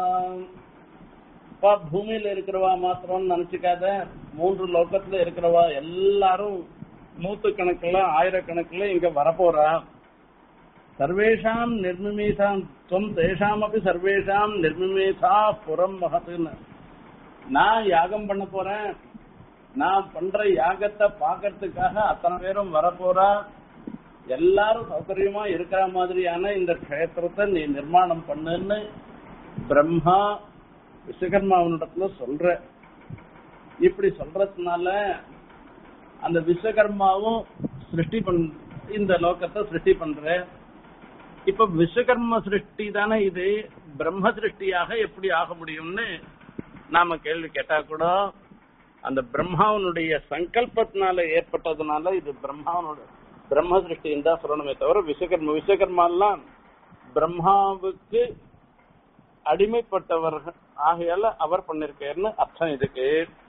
இப்ப பூமியில இருக்கிறவா மாத்திரம் நினைச்சுக்காத மூன்று லோகத்துல இருக்கிறவா எல்லாரும் நூத்து கணக்குல ஆயிரக்கணக்குல இங்க வரப்போறா சர்வேஷாம் நிர்மிமீசாம் தொம் தேஷாம் அப்படி சர்வேஷாம் நிர்மிமீசா புறம் மகத்துன்னு நான் யாகம் பண்ண போறேன் நான் பண்ற யாகத்தை பாக்கிறதுக்காக அத்தனை பேரும் வரப்போறா எல்லாரும் சௌகரியமா இருக்கிற மாதிரியான இந்த க்ஷேத்திரத்தை நீ நிர்மாணம் பண்ணுன்னு பிரம்மா விஸ்வகர்மாவனிடத்துல சொல்ற இப்படி சொல்றதுனால அந்த விஸ்வகர்மாவும் சிருஷ்டி பண் இந்த லோகத்தை சிருஷ்டி பண்ற இப்ப விஸ்வகர்ம சிருஷ்டி தானே இது பிரம்ம சிருஷ்டியாக எப்படி ஆக முடியும்னு நாம கேள்வி கேட்டா கூட அந்த பிரம்மாவனுடைய சங்கல்பத்தினால ஏற்பட்டதுனால இது பிரம்மாவனோட பிரம்ம சிருஷ்டின்னு தான் சொல்லணுமே தவிர விஸ்வகர்ம விஸ்வகர்மாலாம் பிரம்மாவுக்கு அடிமைப்பட்டவர்கள் ஆகையால அவர் பண்ணிருக்காருன்னு அர்த்தம் இதுக்கு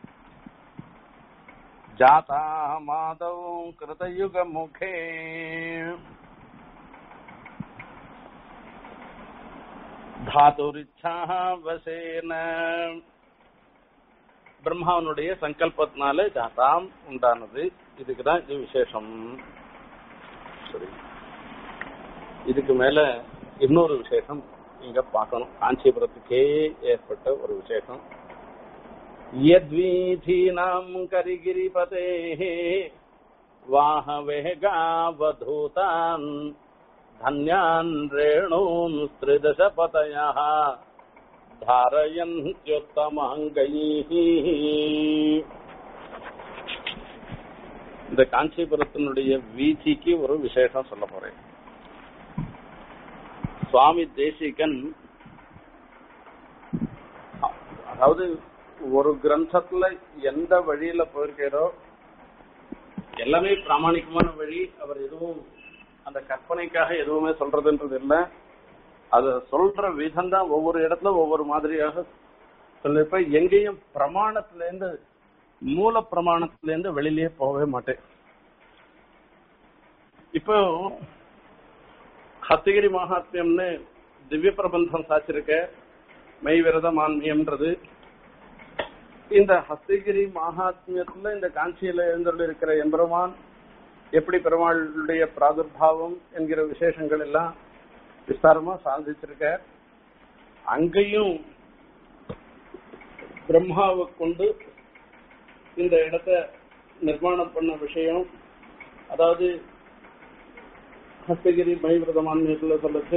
ஜாதா மாதவ் கிருதயுக முகே தாதுரிச்சா வசேன பிரம்மாவனுடைய சங்கல்பத்தினால ஜாதாம் உண்டானது இதுக்குதான் இது விசேஷம் சரி இதுக்கு மேல இன்னொரு விசேஷம் இங்க பார்க்கணும் காஞ்சிபுரத்துக்கே ஏற்பட்ட ஒரு விசேஷம் யத்வீதீனாம் கரிகிரிபதே வாஹ வேகாவதூதான் धन्यान् रेणून् त्रिदशपतयः धारयन्त्युत्तमाङ्गैः இந்த காஞ்சிபுரத்தினுடைய வீதிக்கு ஒரு விசேஷம் சொல்ல போறேன் சுவாமி தேசிகன் அதாவது ஒரு கிரந்தத்துல எந்த வழியில போயிருக்கிறோ எல்லாமே பிராமணிகமான வழி அவர் எதுவும் அந்த கற்பனைக்காக எதுவுமே சொல்றதுன்றது இல்ல அத சொல்ற விதம் தான் ஒவ்வொரு இடத்துல ஒவ்வொரு மாதிரியாக சொல்லிருப்ப எங்கேயும் பிரமாணத்துல இருந்து மூல பிரமாணத்துல இருந்து வெளியிலேயே போகவே மாட்டேன் இப்போ ஹத்தகிரி மகாத்மியம்னு திவ்ய பிரபந்தம் சாச்சிருக்க மெய் விரத மான்மியம்ன்றது இந்த ஹஸ்தகிரி மகாத்மியத்துல இந்த காஞ்சியில எழுந்துள்ள இருக்கிற எம்பெருமான் எப்படி பெருமாளுடைய பிராதுர்பாவம் என்கிற விசேஷங்கள் எல்லாம் விஸ்தாரமா சாதிச்சிருக்க அங்கேயும் பிரம்மாவை கொண்டு இந்த இடத்த நிர்மாணம் பண்ண விஷயம் அதாவது ஹஸ்தகிரி மணிவிரதமான சொல்லுச்சு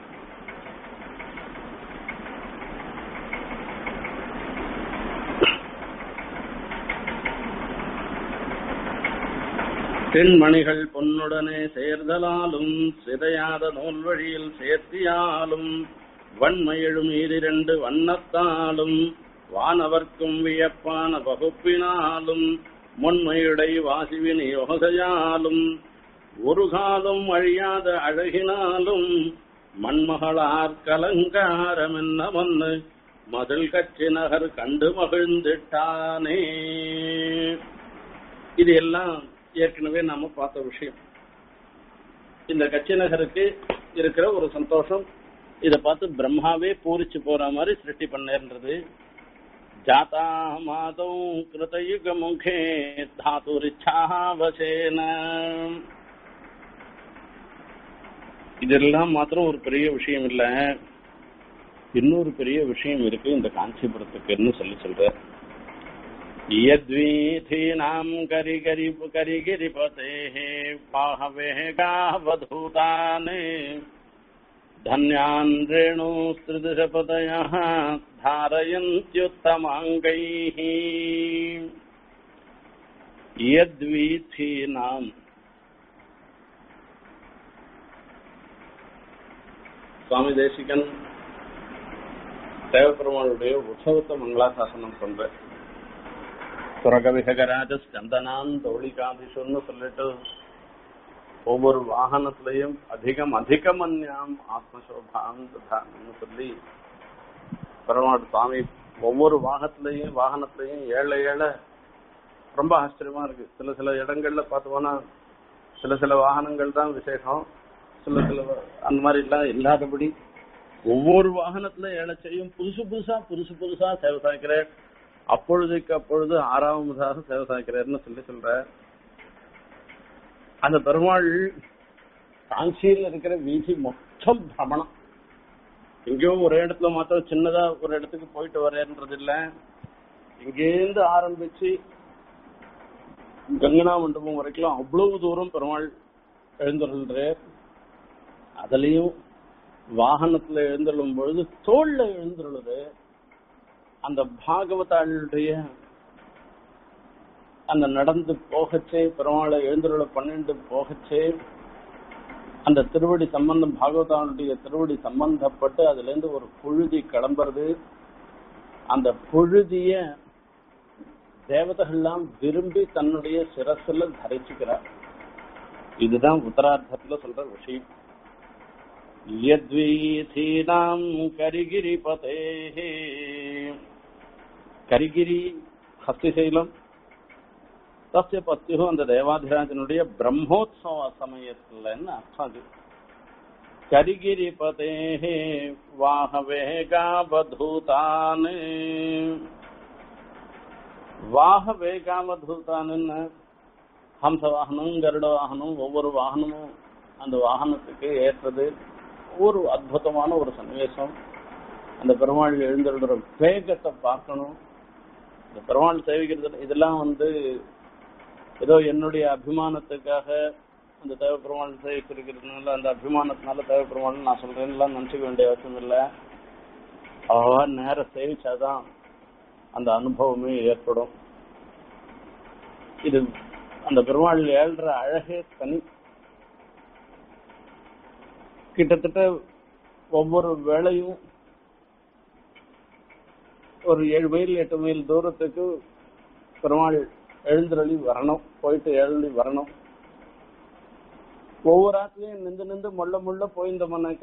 தென்மணிகள் பொன்னுடனே சேர்தலாலும் சிதையாத நூல் வழியில் சேர்த்தியாலும் வன்மையெழும் ஈரிரண்டு வண்ணத்தாலும் வானவர்க்கும் வியப்பான வகுப்பினாலும் முன்மையுடை வாசிவின் யோகையாலும் ஒரு காலம் அழியாத அழகினாலும் மண்மகளார் கலங்காரம் என்ன மண்ணு மதில் கட்சி நகர் கண்டு மகிழ்ந்துட்டானே இது எல்லாம் ஏற்கனவே நாம பார்த்த விஷயம் இந்த கட்சி நகருக்கு இருக்கிற ஒரு சந்தோஷம் இத பார்த்து பிரம்மாவே பூரிச்சு போற மாதிரி சிருஷ்டி பண்ணேன்றது ஜாதா மாதௌ கிருதயுக முகே தாத்துரிச்சாவசேன இதெல்லாம் மாத்திரம் ஒரு பெரிய விஷயம் இல்ல இன்னொரு பெரிய விஷயம் இருக்கு இந்த காஞ்சிபுரத்துக்குன்னு சொல்லி சொல்ற यद्वीथीनाम् करिगरि करिगिरिपतेः बाहवेः गावधूताने धन्यान् रेणुस्त्रिदशपतयः धारयन्त्युत्तमाङ्गैः यद्वीथीनाम् சுவாமி தேசிகன் தேவப்பெருமாளுடைய உற்சவத்தை மங்களாசாசனம் பண்ற சுரகவிகராஜ ஸ்கந்தனான் தௌளிகாதிஷுன்னு சொல்லிட்டு ஒவ்வொரு வாகனத்திலையும் அதிகம் அதிகமன்யாம் ஆத்மசோபாம் ததான்னு சொல்லி பெருமாள் சுவாமி ஒவ்வொரு வாகனத்திலையும் வாகனத்திலையும் ஏழை ஏழை ரொம்ப ஆச்சரியமா இருக்கு சில சில இடங்கள்ல பார்த்தோம்னா சில சில வாகனங்கள் தான் விசேஷம் சில சில அந்த மாதிரி எல்லாம் இல்லாதபடி ஒவ்வொரு வாகனத்துல ஏழை செய்யும் புதுசு புதுசா புதுசு புதுசா சேவை சாய்க்கிறேன் அப்பொழுதுக்கு அப்பொழுது ஆறாவதாக சேவை சாய்க்கிறார்னு சொல்லி சொல்ற அந்த பெருமாள் காஞ்சியில் இருக்கிற வீதி மொத்தம் பிரமணம் எங்கேயோ ஒரு இடத்துல மாத்திரம் சின்னதா ஒரு இடத்துக்கு போயிட்டு வரேன்றது இல்ல இங்கேருந்து ஆரம்பிச்சு கங்கனா மண்டபம் வரைக்கும் அவ்வளவு தூரம் பெருமாள் எழுந்துள்ளார் அதுலயும் வாகனத்துல எழுந்துள்ளும் பொழுது தோல்ல எழுந்துள்ளது அந்த பாகவதாளுடைய அந்த நடந்து போகச்சே பெருமாளை எழுந்துள்ள பன்னெண்டு போகச்சே அந்த திருவடி சம்பந்தம் பாகவதானுடைய திருவடி சம்பந்தப்பட்டு அதுல இருந்து ஒரு புழுதி கிளம்புறது அந்த புழுதிய தேவதைகள்லாம் விரும்பி தன்னுடைய சிரசுல தரிச்சுக்கிறார் இதுதான் உத்தரார்த்தத்துல சொல்ற விஷயம் யத்வீதீனாம் கரிகிரிபதே கரிகிரி ஹஸ்திசைலம் தஸ்ய பத்தியோ அந்த தேவாதிராஜனுடைய பிரம்மோத்சவ சமயத்துலன்னு அர்த்தம் அது கரிகிரிபதே வாகவேகாவதூதான் வாகவேகாவதூதான்னு ஹம்ச வாகனம் கருட வாகனம் ஒவ்வொரு வாகனமும் அந்த வாகனத்துக்கு ஏற்றது ஒரு அற்புதமான ஒரு சன்னிவேசம் அந்த பெருமாள் எழுந்துள்ள வேகத்தை பார்க்கணும் இந்த பெருமாள் சேவிக்கிறது இதெல்லாம் வந்து ஏதோ என்னுடைய அபிமானத்துக்காக அந்த தேவ பெருமாள் சேவிச்சிருக்கிறதுனால அந்த அபிமானத்தினால தேவ பெருமாள் நான் சொல்றேன்லாம் நினைச்சுக்க வேண்டிய அவசியம் இல்லை அவ நேர சேவிச்சாதான் அந்த அனுபவமே ஏற்படும் இது அந்த பெருமாள் ஏழ்ற அழகே தனி கிட்டத்தட்ட ஒவ்வொரு வேளையும் ஒரு ஏழு மைல் எட்டு மைல் தூரத்துக்கு பெருமாள் எழுந்தருளி வரணும் போயிட்டு எழுந்தி வரணும் ஒவ்வொரு ஆத்துலயும் நின்று நின்று முள்ள முள்ள போயிருந்தோம்னாக்க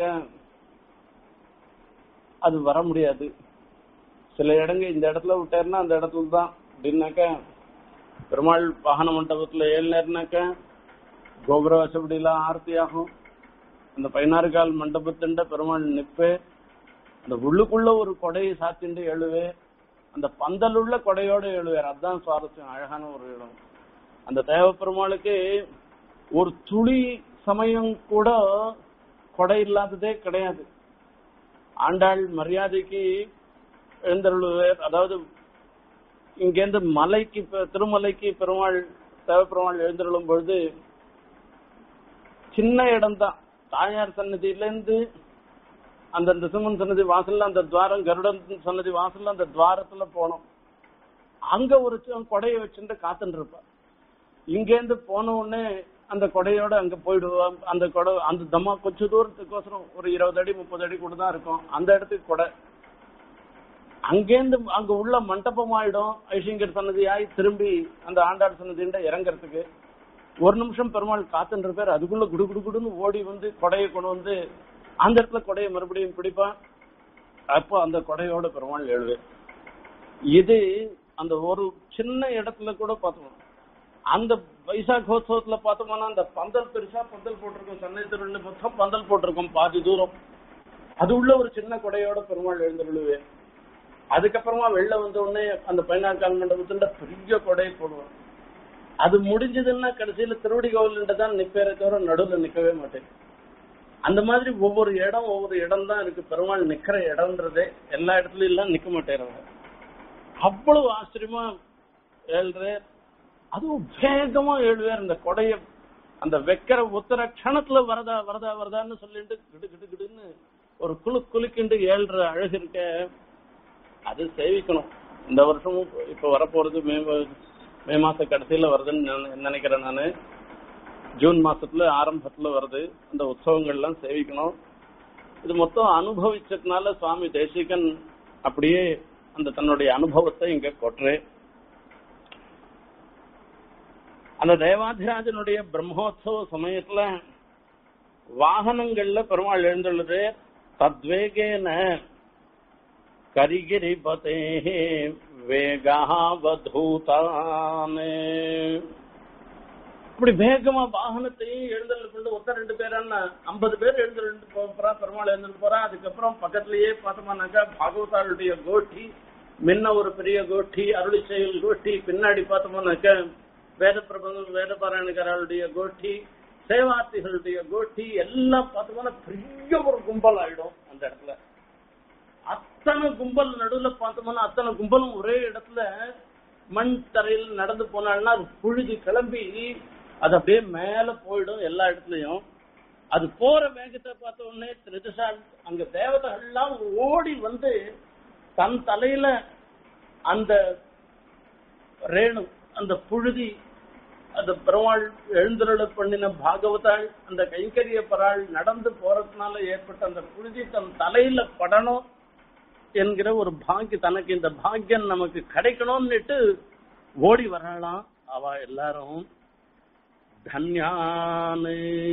அது வர முடியாது சில இடங்க இந்த இடத்துல விட்டாருன்னா அந்த இடத்துல தான் அப்படின்னாக்க பெருமாள் வாகன மண்டபத்துல ஏழுனாக்க கோபுர வசப்படியெல்லாம் ஆர்த்தி ஆகும் அந்த பதினாறு கால் மண்டபத்திண்ட பெருமாள் நிப்பே அந்த உள்ளுக்குள்ள ஒரு கொடையை சாத்திண்டு எழுவே அந்த பந்தல் உள்ள கொடையோட எழுவார் அதுதான் சுவாரஸ்யம் அழகான ஒரு இடம் அந்த தேவ பெருமாளுக்கு ஒரு துளி சமயம் கூட கொடை இல்லாததே கிடையாது ஆண்டாள் மரியாதைக்கு எழுந்தருள்வார் அதாவது இங்கேருந்து மலைக்கு திருமலைக்கு பெருமாள் தேவ பெருமாள் எழுந்தருளும் பொழுது சின்ன இடம் தான் தாயார் சன்னதியிலேருந்து அந்த நிசமன் சன்னதி வாசல்ல அந்த துவாரம் கருடன் சன்னதி வாசல்ல அந்த துவாரத்துல போனோம் அங்க ஒரு கொடையை வச்சுட்டு காத்துட்டு இருப்பா இங்கேருந்து போன உடனே அந்த கொடையோட அங்க போயிடுவோம் அந்த கொடை அந்த தம்மா கொஞ்ச தூரத்துக்கோசரம் ஒரு இருபது அடி முப்பது அடி கூட தான் இருக்கும் அந்த இடத்துக்கு கொடை அங்கேருந்து அங்க உள்ள மண்டபம் ஆயிடும் ஐஷிங்கர் சன்னதியாய் திரும்பி அந்த ஆண்டாள் சன்னதிண்ட இறங்குறதுக்கு ஒரு நிமிஷம் பெருமாள் காத்துன்ற பேர் அதுக்குள்ள குடு குடு குடுன்னு ஓடி வந்து கொடையை கொண்டு வந்து அந்த இடத்துல கொடையை மறுபடியும் பிடிப்பான் அப்போ அந்த கொடையோட பெருமாள் எழுது இது அந்த ஒரு சின்ன இடத்துல கூட பார்த்தோம் அந்த வைசாகோத்சவத்துல பார்த்தோம்னா அந்த பந்தல் பெருசா பந்தல் போட்டிருக்கோம் சென்னை திருவிழா மொத்தம் பந்தல் போட்டிருக்கோம் பாதி தூரம் அது உள்ள ஒரு சின்ன கொடையோட பெருமாள் எழுந்துருளுவேன் அதுக்கப்புறமா வெளில வந்த உடனே அந்த பதினாறு கால் மண்டபத்துல பெரிய கொடை போடுவோம் அது முடிஞ்சதுன்னா கடைசியில திருவடி கோவில்கிட்ட தான் நிப்பேரே தவிர நடுவில் நிக்கவே மாட்டேன் அந்த மாதிரி ஒவ்வொரு இடம் ஒவ்வொரு இடம் தான் இருக்கு பெருமாள் நிக்கிற இடம்ன்றதே எல்லா இடத்துலயும் எல்லாம் நிக்க மாட்டேறாங்க அவ்வளவு ஆச்சரியமா ஏழ்ற அதுவும் வேகமா ஏழுவேர் அந்த கொடைய அந்த வெக்கர உத்தர க்ஷணத்துல வரதா வரதா வரதான்னு சொல்லிட்டு கிடு கிடு கிடுன்னு ஒரு குழு குலுக்கிண்டு ஏழ்ற அழகு இருக்க அது சேவிக்கணும் இந்த வருஷமும் இப்ப வரப்போறது மே மே மாச கடைசியில வருதுன்னு நான் நினைக்கிறேன் நானு ஜூன் மாசத்துல ஆரம்பத்துல வருது அந்த உற்சவங்கள்லாம் சேவிக்கணும் இது மொத்தம் அனுபவிச்சதுனால சுவாமி தேசிகன் அப்படியே அந்த தன்னுடைய அனுபவத்தை இங்க கொட்டுறே அந்த தேவாதிராஜனுடைய பிரம்மோத்சவ சமயத்துல வாகனங்கள்ல பெருமாள் எழுந்துள்ளது தத்வேகேன கரிகிரிபதே வேகாவதூதானே இப்படி வேகமா வாகனத்தையும் எழுந்தல் கொண்டு ஒத்த ரெண்டு பேரான ஐம்பது பேர் எழுந்து போறா பெருமாள் எழுந்து போறா அதுக்கப்புறம் பக்கத்திலேயே பார்த்தோம்னாக்கா பாகவதாளுடைய கோஷ்டி முன்ன ஒரு பெரிய கோஷ்டி அருளி செயல் கோஷ்டி பின்னாடி பார்த்தோம்னாக்கா வேத பிரபந்தம் வேத பாராயணக்காரர்களுடைய கோஷ்டி சேவார்த்திகளுடைய கோஷ்டி எல்லாம் பார்த்தோம்னா பெரிய ஒரு கும்பல் ஆயிடும் அந்த இடத்துல அத்தனை கும்பல் நடுவுல பார்த்தோம்னா அத்தனை கும்பலும் ஒரே இடத்துல மண் தரையில் நடந்து போனாள்னா அது புழுதி கிளம்பி அது அப்படியே மேல போயிடும் எல்லா இடத்துலயும் அது போற வேகத்தை பார்த்த உடனே திருதசால் அங்க தேவதைகள்லாம் ஓடி வந்து தன் தலையில அந்த ரேணு அந்த புழுதி அந்த பெருமாள் எழுந்தருள பண்ணின பாகவதாள் அந்த கைங்கரிய பராள் நடந்து போறதுனால ஏற்பட்ட அந்த புழுதி தன் தலையில படணும் என்கிற ஒரு பாக்கியம் தனக்கு இந்த பாக்கியம் நமக்கு கிடைக்கணும்னுட்டு ஓடி வராளாம் அவ எல்லாரும் தன்யானு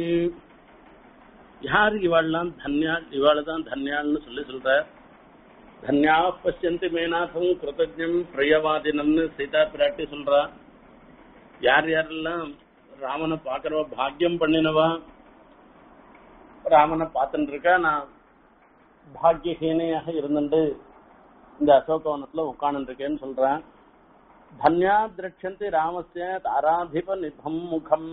யார் இவாள்லாம் தன்யா இவாள் தான் தன்யான்னு சொல்லி சொல்ற தன்யா பசியந்தி மேனாதம் கிருத்தஜம் பிரியவாதினம்னு சீதா பிராட்டி சொல்றா யார் யாரெல்லாம் ராமனை பாக்குறவா பாக்கியம் பண்ணினவா ராமனை பார்த்துட்டு இருக்கா நான் பாக்கியஹீனையாக இருந்துட்டு இந்த அசோகவனத்துல உட்கார்ந்து இருக்கேன்னு சொல்றேன் தன்யா திரட்சந்தி ராமஸ்ய தாராதிப நிபம் முகம்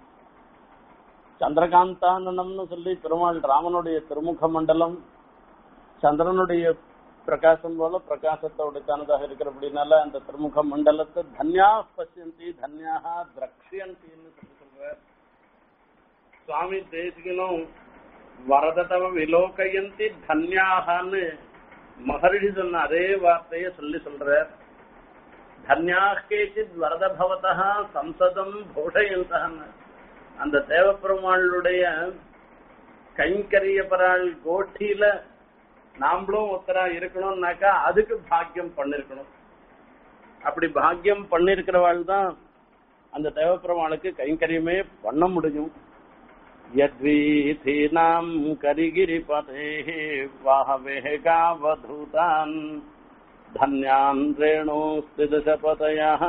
சந்திரகாந்தானனம்னு சொல்லி பெருமாள் ராமனுடைய திருமுக மண்டலம் சந்திரனுடைய பிரகாசம் போல பிரகாசத்தோடைத்தானதாக இருக்கிறபடினால அந்த திருமுக மண்டலத்தை தன்யா பசியந்தி தன்யாக திரக்ஷியந்தின்னு சொல்லி சொல்ற சுவாமி தேசிகனும் வரததவ விலோகயந்தி தன்யாகான்னு மகர்ஷி சொன்ன அதே வார்த்தையை சொல்லி சொல்ற தன்யா கேச்சித் வரத பவதா சம்சதம் போஷயந்தன்னு அந்த தேவப்பெருமாளுடைய கைங்கரிய பராள் கோட்டியில நாமளும் ஒத்தரா இருக்கணும்னாக்கா அதுக்கு பாக்கியம் பண்ணிருக்கணும் அப்படி பாக்கியம் பண்ணிருக்கிறவாள் தான் அந்த தேவப்பெருமாளுக்கு கைங்கரியமே பண்ண முடியும் யத்வீதீனாம் கரிகிரிபதே வாஹவேகாவதூதான் धन्यान् रेणोस्तिदशपतयः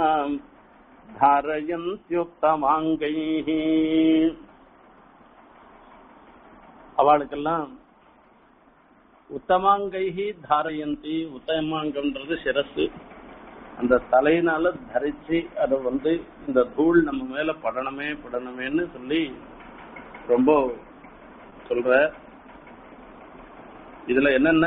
धारयन्त्युक्तमाङ्गैः அவளுக்கெல்லாம் உத்தமாங்கைஹி தாரயந்தி உத்தமாங்கம்ன்றது சிரசு அந்த தலையினால தரிச்சு அதை வந்து இந்த தூள் நம்ம மேல படணுமே படணுமேன்னு சொல்லி ரொம்ப சொல்ற இதுல என்னன்னா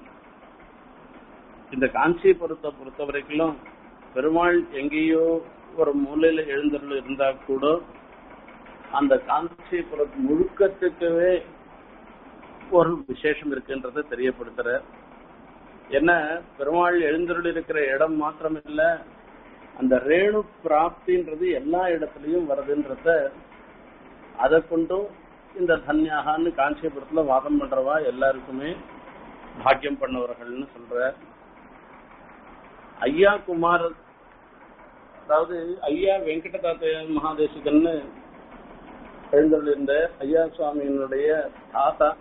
இந்த காஞ்சிபுரத்தை பொறுத்த வரைக்கும் பெருமாள் எங்கேயோ ஒரு மூலையில எழுந்தருள் இருந்தா கூட அந்த காஞ்சிபுரம் முழுக்கத்துக்கவே ஒரு விசேஷம் இருக்குன்றதை தெரியப்படுத்துற என்ன பெருமாள் எழுந்தருள் இருக்கிற இடம் மாத்திரம் இல்ல அந்த ரேணு பிராப்தின்றது எல்லா இடத்துலயும் வருதுன்றத அதை கொண்டும் இந்த தன்யாகான்னு காஞ்சிபுரத்துல வாதம் பண்றவா எல்லாருக்குமே பாக்கியம் பண்ணவர்கள்னு சொல்ற ஐயா குமார் அதாவது ஐயா வெங்கடதாத்த மகாதேசிகன்னு எழுந்தருளிருந்த ஐயா சுவாமியினுடைய தாத்தா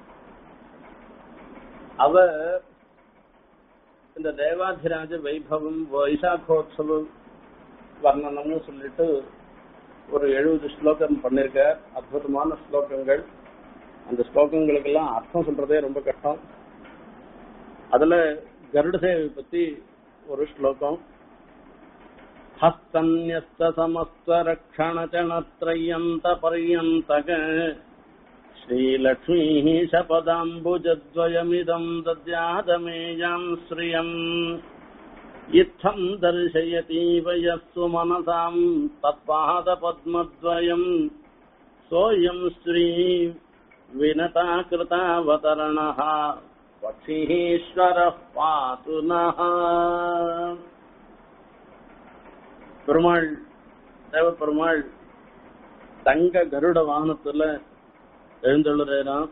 அவர் இந்த தேவாதிராஜ வைபவம் வைசாகோத்சவ வர்ணனம்னு சொல்லிட்டு ஒரு எழுபது ஸ்லோகம் பண்ணிருக்கார் அற்புதமான ஸ்லோகங்கள் அந்த ஸ்லோகங்களுக்கெல்லாம் அர்த்தம் சொல்றதே ரொம்ப கஷ்டம் அதுல கருட சேவை பத்தி ஒரு ஸ்லோகம் ஹஸ்தன்யஸ்த சமஸ்த ரக்ஷண சணத்ரயந்த பர்யந்தக श्रीलक्ष्मीः शपदाम्बुजद्वयमिदम् दद्यादमेयाम् श्रियम् इत्थम् दर्शयतीव यः सुमनसाम् तत्पादपद्मद्वयम् सोऽयम् श्री विनता कृतावतरणः पक्षीश्वरः पातु नः பெருமாள் தேவ பெருமாள் தங்க கருட வாகனத்துல எழுந்தள்ளுறான்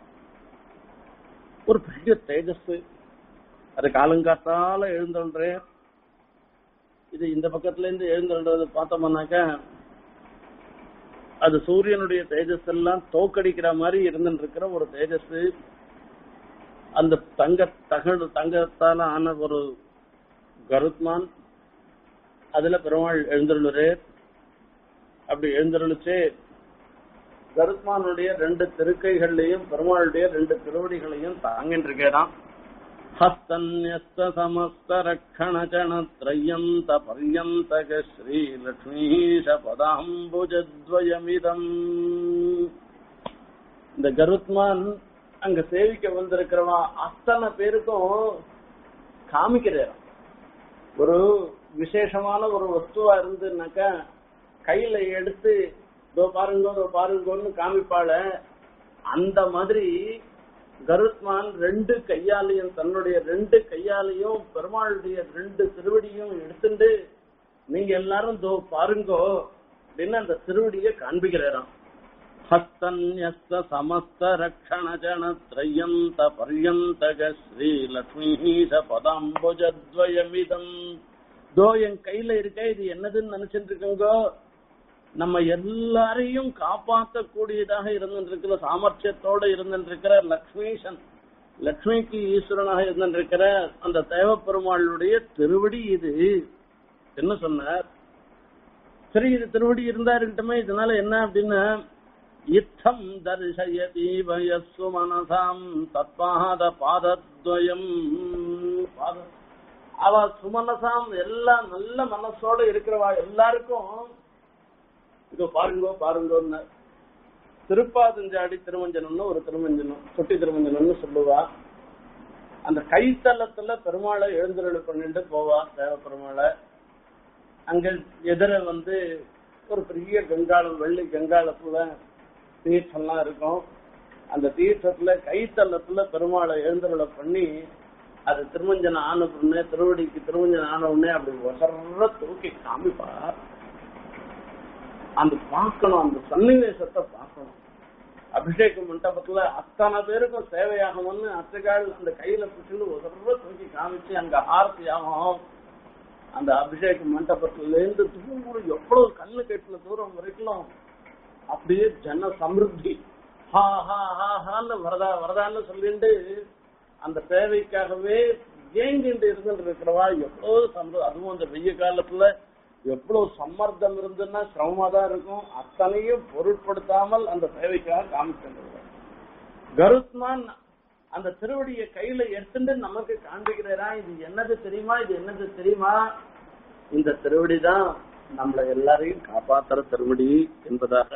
ஒரு பெரிய தேஜஸ் அது காலங்காத்தால எழுந்தொன்றேன் இது இந்த பக்கத்துல இருந்து எழுந்தொன்றது பார்த்தோம்னாக்க அது சூரியனுடைய தேஜஸ் எல்லாம் தோக்கடிக்கிற மாதிரி இருந்துட்டு இருக்கிற ஒரு தேஜஸ் அந்த தங்க தகடு தங்கத்தால ஆன ஒரு கருத்மான் அதுல பெருமாள் எழுந்தருளுரே அப்படி எழுந்தருளிச்சு கருத்மானுடைய ரெண்டு திருக்கைகள்லையும் பெருமாளுடைய ரெண்டு திருவடிகளையும் தாங்கிட்டு இருக்கேடாம் ஹஸ்தன்யஸ்த சமஸ்த ரக்ஷண சணத்ரயந்த பர்யந்தக ஸ்ரீ லக்ஷ்மீஷ பதாம்புஜத்வயமிதம் இந்த கருத்மான் அங்க சேவிக்க வந்திருக்கிறவா அத்தனை பேருக்கும் காமிக்கிறார் ஒரு விசேஷமான ஒரு வஸ்துவா இருந்துனாக்கா கையில எடுத்து இதோ பாருங்க இதோ பாருங்கன்னு காமிப்பாள அந்த மாதிரி கருத்மான் ரெண்டு கையாலையும் தன்னுடைய ரெண்டு கையாலையும் பெருமாளுடைய ரெண்டு திருவடியும் எடுத்துட்டு நீங்க எல்லாரும் இதோ பாருங்கோ அப்படின்னு அந்த திருவடியை காண்பிக்கிறாராம் ஹஸ்தன்யஸ்த சமஸ்த ரக்ஷண ஜன திரையந்த பர்யந்தக ஸ்ரீ லக்ஷ்மீஷ பதாம்புஜத்வயமிதம் தோ என் கையில இருக்க இது என்னதுன்னு நினைச்சிட்டு இருக்கோங்கோ நம்ம எல்லாரையும் காப்பாற்றக்கூடியதாக இருந்திருக்கிற சாமர்த்தியத்தோட இருந்திருக்கிற லக்ஷ்மீசன் லக்ஷ்மிக்கு ஈஸ்வரனாக இருந்திருக்கிற அந்த தேவப்பெருமாளுடைய திருவடி இது என்ன சொன்னார் சரி இது திருவடி இருந்தா இருக்கட்டுமே இதனால என்ன அப்படின்னா இத்தம் தரிசயதி வயசு மனசாம் தத்பாத பாதத்வயம் பாத அவ சுமனசாம் எல்லாம் நல்ல மனசோட இருக்கிறவா எல்லாருக்கும் இதோ பாருங்கோ பாருங்கோன்னு திருப்பாதஞ்சாடி திருமஞ்சனம்னு ஒரு திருமஞ்சனம் சொட்டி திருமஞ்சனம்னு சொல்லுவா அந்த கைத்தலத்துல பெருமாளை எழுந்தருளி பண்ணிட்டு போவா தேவ பெருமாளை அங்க எதிர வந்து ஒரு பெரிய கங்காளம் வெள்ளி கங்காளத்துல தீர்த்தம்லாம் இருக்கும் அந்த தீர்த்தத்துல கைத்தலத்துல பெருமாளை எழுந்தருளை பண்ணி அது திருமஞ்சனம் ஆன உடனே திருவடிக்கு திருமஞ்சனம் ஆன உடனே அப்படி ஒசர தூக்கி காமிப்பார் அந்த பார்க்கணும் அந்த சன்னிவேசத்தை பார்க்கணும் அபிஷேக மண்டபத்துல அத்தனை பேருக்கும் சேவையாகணும்னு அத்தைகால் அந்த கையில பிடிச்சிட்டு ஒரு தடவை தூக்கி காமிச்சு அங்க ஆரத்தி ஆகும் அந்த அபிஷேக மண்டபத்துல இருந்து தூரம் எவ்வளவு கண்ணு கெட்டின தூரம் வரைக்கும் அப்படியே ஜன சமிருத்தி ஹா ஹா ஹா ஹான்னு வரதா வரதான்னு சொல்லிட்டு அந்த சேவைக்காகவே ஏங்கிட்டு இருந்துட்டு இருக்கிறவா எவ்வளவு சமிருத்தி அதுவும் அந்த வெய்ய காலத்துல எவ்வளவு சம்மர்த்தம் இருந்துன்னா சிரமமா தான் இருக்கும் அத்தனையும் பொருட்படுத்தாமல் அந்த சேவைக்காக காமிக்கின்றார் கருத்மான் அந்த திருவடியை கையில எடுத்துட்டு நமக்கு காண்பிக்கிறா இது என்னது தெரியுமா இது என்னது தெரியுமா இந்த திருவடி தான் நம்மள எல்லாரையும் காப்பாத்துற திருவடி என்பதாக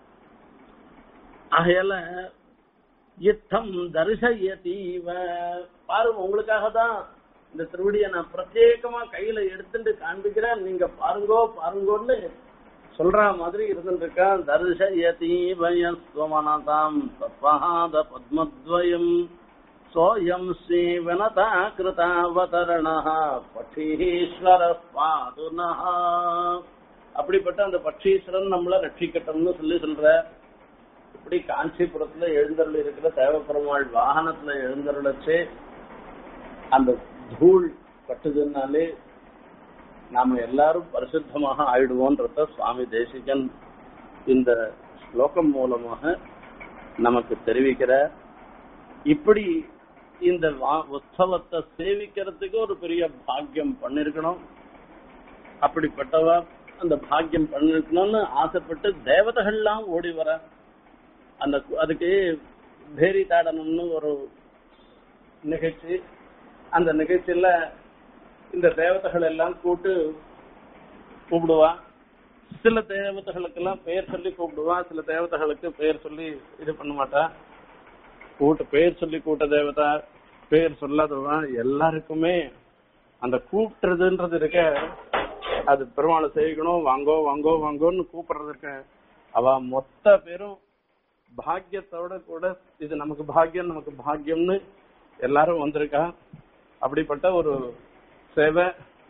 ஆகையால யுத்தம் தரிசயதீவ பாருங்க உங்களுக்காக தான் இந்த திருவடியை நான் பிரத்யேகமா கையில எடுத்துட்டு காண்பிக்கிறேன் நீங்க பாருங்கோ பாருங்கோன்னு சொல்ற மாதிரி இருந்துருக்கான் தரிசயதீவயஸ்வமனதாம் தத்வஹாத பத்மத்வயம் சோயம் ஸ்ரீ வினதா கிருதாவதரண பட்சீஸ்வர பாதுனா அப்படிப்பட்ட அந்த பட்சீஸ்வரன் நம்மள ரட்சிக்கட்டும்னு சொல்லி சொல்ற இப்படி காஞ்சிபுரத்துல எழுந்தருள் இருக்கிற தேவப்பெருமாள் வாகனத்துல எழுந்தருளச்சு அந்த தூள் பட்டுதுனாலே நாம எல்லாரும் பரிசுத்தமாக ஆயிடுவோன்றத சுவாமி தேசிகன் இந்த ஸ்லோகம் மூலமாக நமக்கு தெரிவிக்கிற இப்படி இந்த வா- உற்சவத்தை சேவிக்கிறதுக்கு ஒரு பெரிய பாக்கியம் பண்ணிருக்கணும் அப்படிப்பட்டவ அந்த பாக்கியம் பண்ணிருக்கணும்னு ஆசைப்பட்டு தேவதைகள்லாம் ஓடி வர அந்த கு- அதுக்கு பேரி தாடனம்னு ஒரு நிகழ்ச்சி அந்த நிகழ்ச்சியில இந்த தேவதைகள் எல்லாம் கூட்டு கூப்பிடுவா சில தேவதைகளுக்கெல்லாம் பெயர் சொல்லி கூப்பிடுவா சில தேவதைகளுக்கு பெயர் சொல்லி இது பண்ண மாட்டா கூட்ட பெயர் சொல்லி கூட்ட தேவதா பெயர் சொல்லாதவா எல்லாருக்குமே அந்த கூப்பிட்டுறதுன்றது இருக்க அது பெருமாளை செய்யணும் வாங்கோ வாங்கோ வாங்கோன்னு கூப்பிடுறது இருக்க அவ மொத்த பேரும் பாக்கியத்தோட கூட இது நமக்கு பாக்கியம் நமக்கு பாக்கியம்னு எல்லாரும் வந்திருக்கா அப்படிப்பட்ட ஒரு சேவை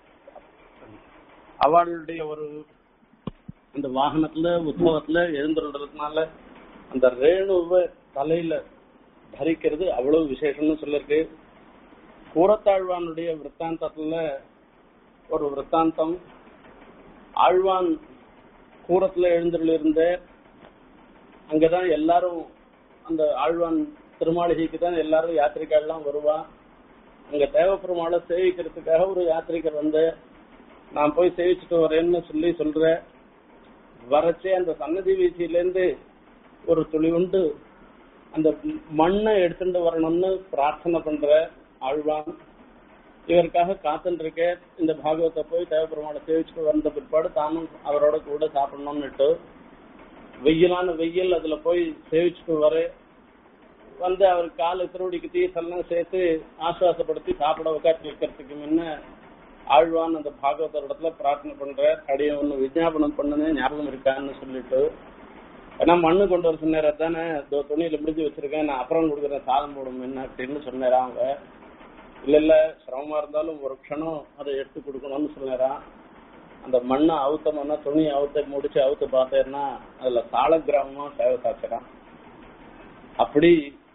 அவளுடைய ஒரு இந்த வாகனத்துல உற்சவத்துல எழுந்துடுறதுனால அந்த ரேணுவை தலையில தரிக்கிறது அவ்வளவு விசேஷம்னு சொல்லிருக்கு கூரத்தாழ்வானுடைய விற்த்தாந்தத்துல ஒரு விற்த்தாந்தம் ஆழ்வான் கூரத்துல எழுந்துள்ள அங்கதான் எல்லாரும் அந்த ஆழ்வான் திருமாளிகைக்கு தான் எல்லாரும் யாத்திரிகள்லாம் வருவா அங்க தேவப்பெருமாளை சேவிக்கிறதுக்காக ஒரு யாத்திரிகர் வந்து நான் போய் சேவிச்சுட்டு வரேன்னு சொல்லி சொல்ற வரச்சே அந்த சன்னதி வீச்சியில இருந்து ஒரு துளி உண்டு அந்த மண்ணை எடுத்துட்டு வரணும்னு பிரார்த்தனை பண்ற ஆழ்வான் இவருக்காக காத்துட்டு இருக்க இந்த பாகவத்தை போய் தேவப்பெருமாளை சேவிச்சுட்டு வந்த பிற்பாடு தானும் அவரோட கூட சாப்பிடணும்னுட்டு வெயிலான வெயில் அதுல போய் சேவிச்சுட்டு வர வந்து அவர் கால திருவடிக்கு தீசெல்லாம் சேர்த்து ஆசுவாசப்படுத்தி சாப்பிட உட்காந்து வைக்கிறதுக்கு முன்ன ஆழ்வான் அந்த பாகவதர் இடத்துல பிரார்த்தனை பண்ற அடைய ஒண்ணு விஜாபனம் பண்ணனே ஞாபகம் இருக்கான்னு சொல்லிட்டு ஏன்னா மண்ணு கொண்டு வர சொன்னார தானே இதோ துணியில முடிஞ்சு வச்சிருக்கேன் நான் அப்புறம் கொடுக்குறேன் சாதம் போடும் என்ன அப்படின்னு சொன்னாரா அவங்க இல்ல இல்ல சிரமமா இருந்தாலும் ஒரு க்ஷணம் அதை எடுத்து கொடுக்கணும்னு சொன்னாரா அந்த மண்ணை அவுத்தோம்னா துணி அவுத்த முடிச்சு அவுத்து பார்த்தேன்னா அதுல சால கிராமமா சேவை சாச்சுறான் அப்படி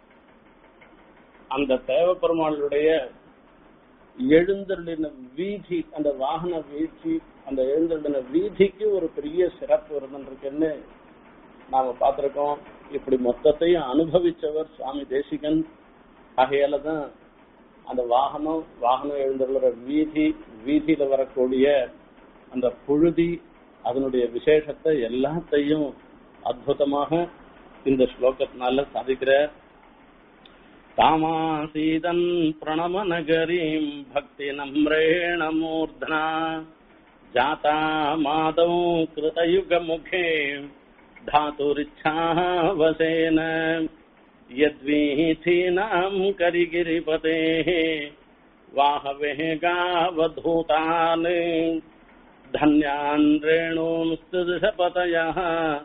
அந்த தேவ பெருமாளுடைய எழுந்தருளின வீதி அந்த வாகன வீழ்ச்சி அந்த எழுந்தருளின வீதிக்கு ஒரு பெரிய சிறப்பு இருந்துருக்குன்னு நாம பார்த்திருக்கோம் இப்படி மொத்தத்தையும் அனுபவிச்சவர் சுவாமி தேசிகன் ஆகையால தான் அந்த வாகனம் வாகனம் எழுந்துள்ள வீதி வீதியில வரக்கூடிய அந்த புழுதி அதனுடைய விசேஷத்தை எல்லாத்தையும் அற்புதமாக இந்த ஸ்லோகத்தினால சாதிக்கிற தாமாசீதன் பிரணம நகரீம் பக்தி நம்ரேண மூர்தனா ஜாதா மாதௌ கிருதயுக முகே धातुरिच्छावसेन यद्वीथीनाम् करिगिरिपतेः वाहवेगावधूतान् धन्यान् रेणूंस्तु दशपतयः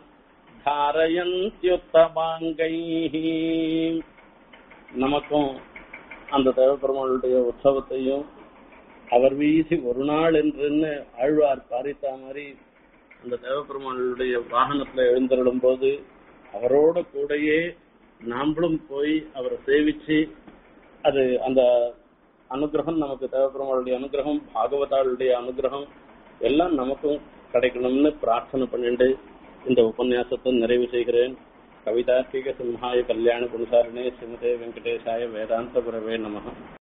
தாரயந்தியுத்தமாங்கைः நமக்கும் அந்த தேவப்பெருமாளுடைய உற்சவத்தையும் அவர் வீசி ஒரு நாள் என்றுன்னு ஆழ்வார் பாரித்தா மாதிரி அந்த தேவப்பெருமானுடைய வாகனத்துல எழுந்தருளும் போது அவரோட கூடயே நாமளும் போய் அவரை சேவிச்சு அது அந்த அனுகிரகம் நமக்கு தேவப்பெருமாளுடைய அனுகிரகம் பாகவதாளுடைய அனுகிரகம் எல்லாம் நமக்கும் கிடைக்கணும்னு பிரார்த்தனை பண்ணிட்டு இந்த உபன்யாசத்தை நிறைவு செய்கிறேன் கவிதார்த்திக சிம்ஹாய கல்யாண குணசாரிணே ஸ்ரீமதே வெங்கடேசாய வேதாந்த குரவே நமக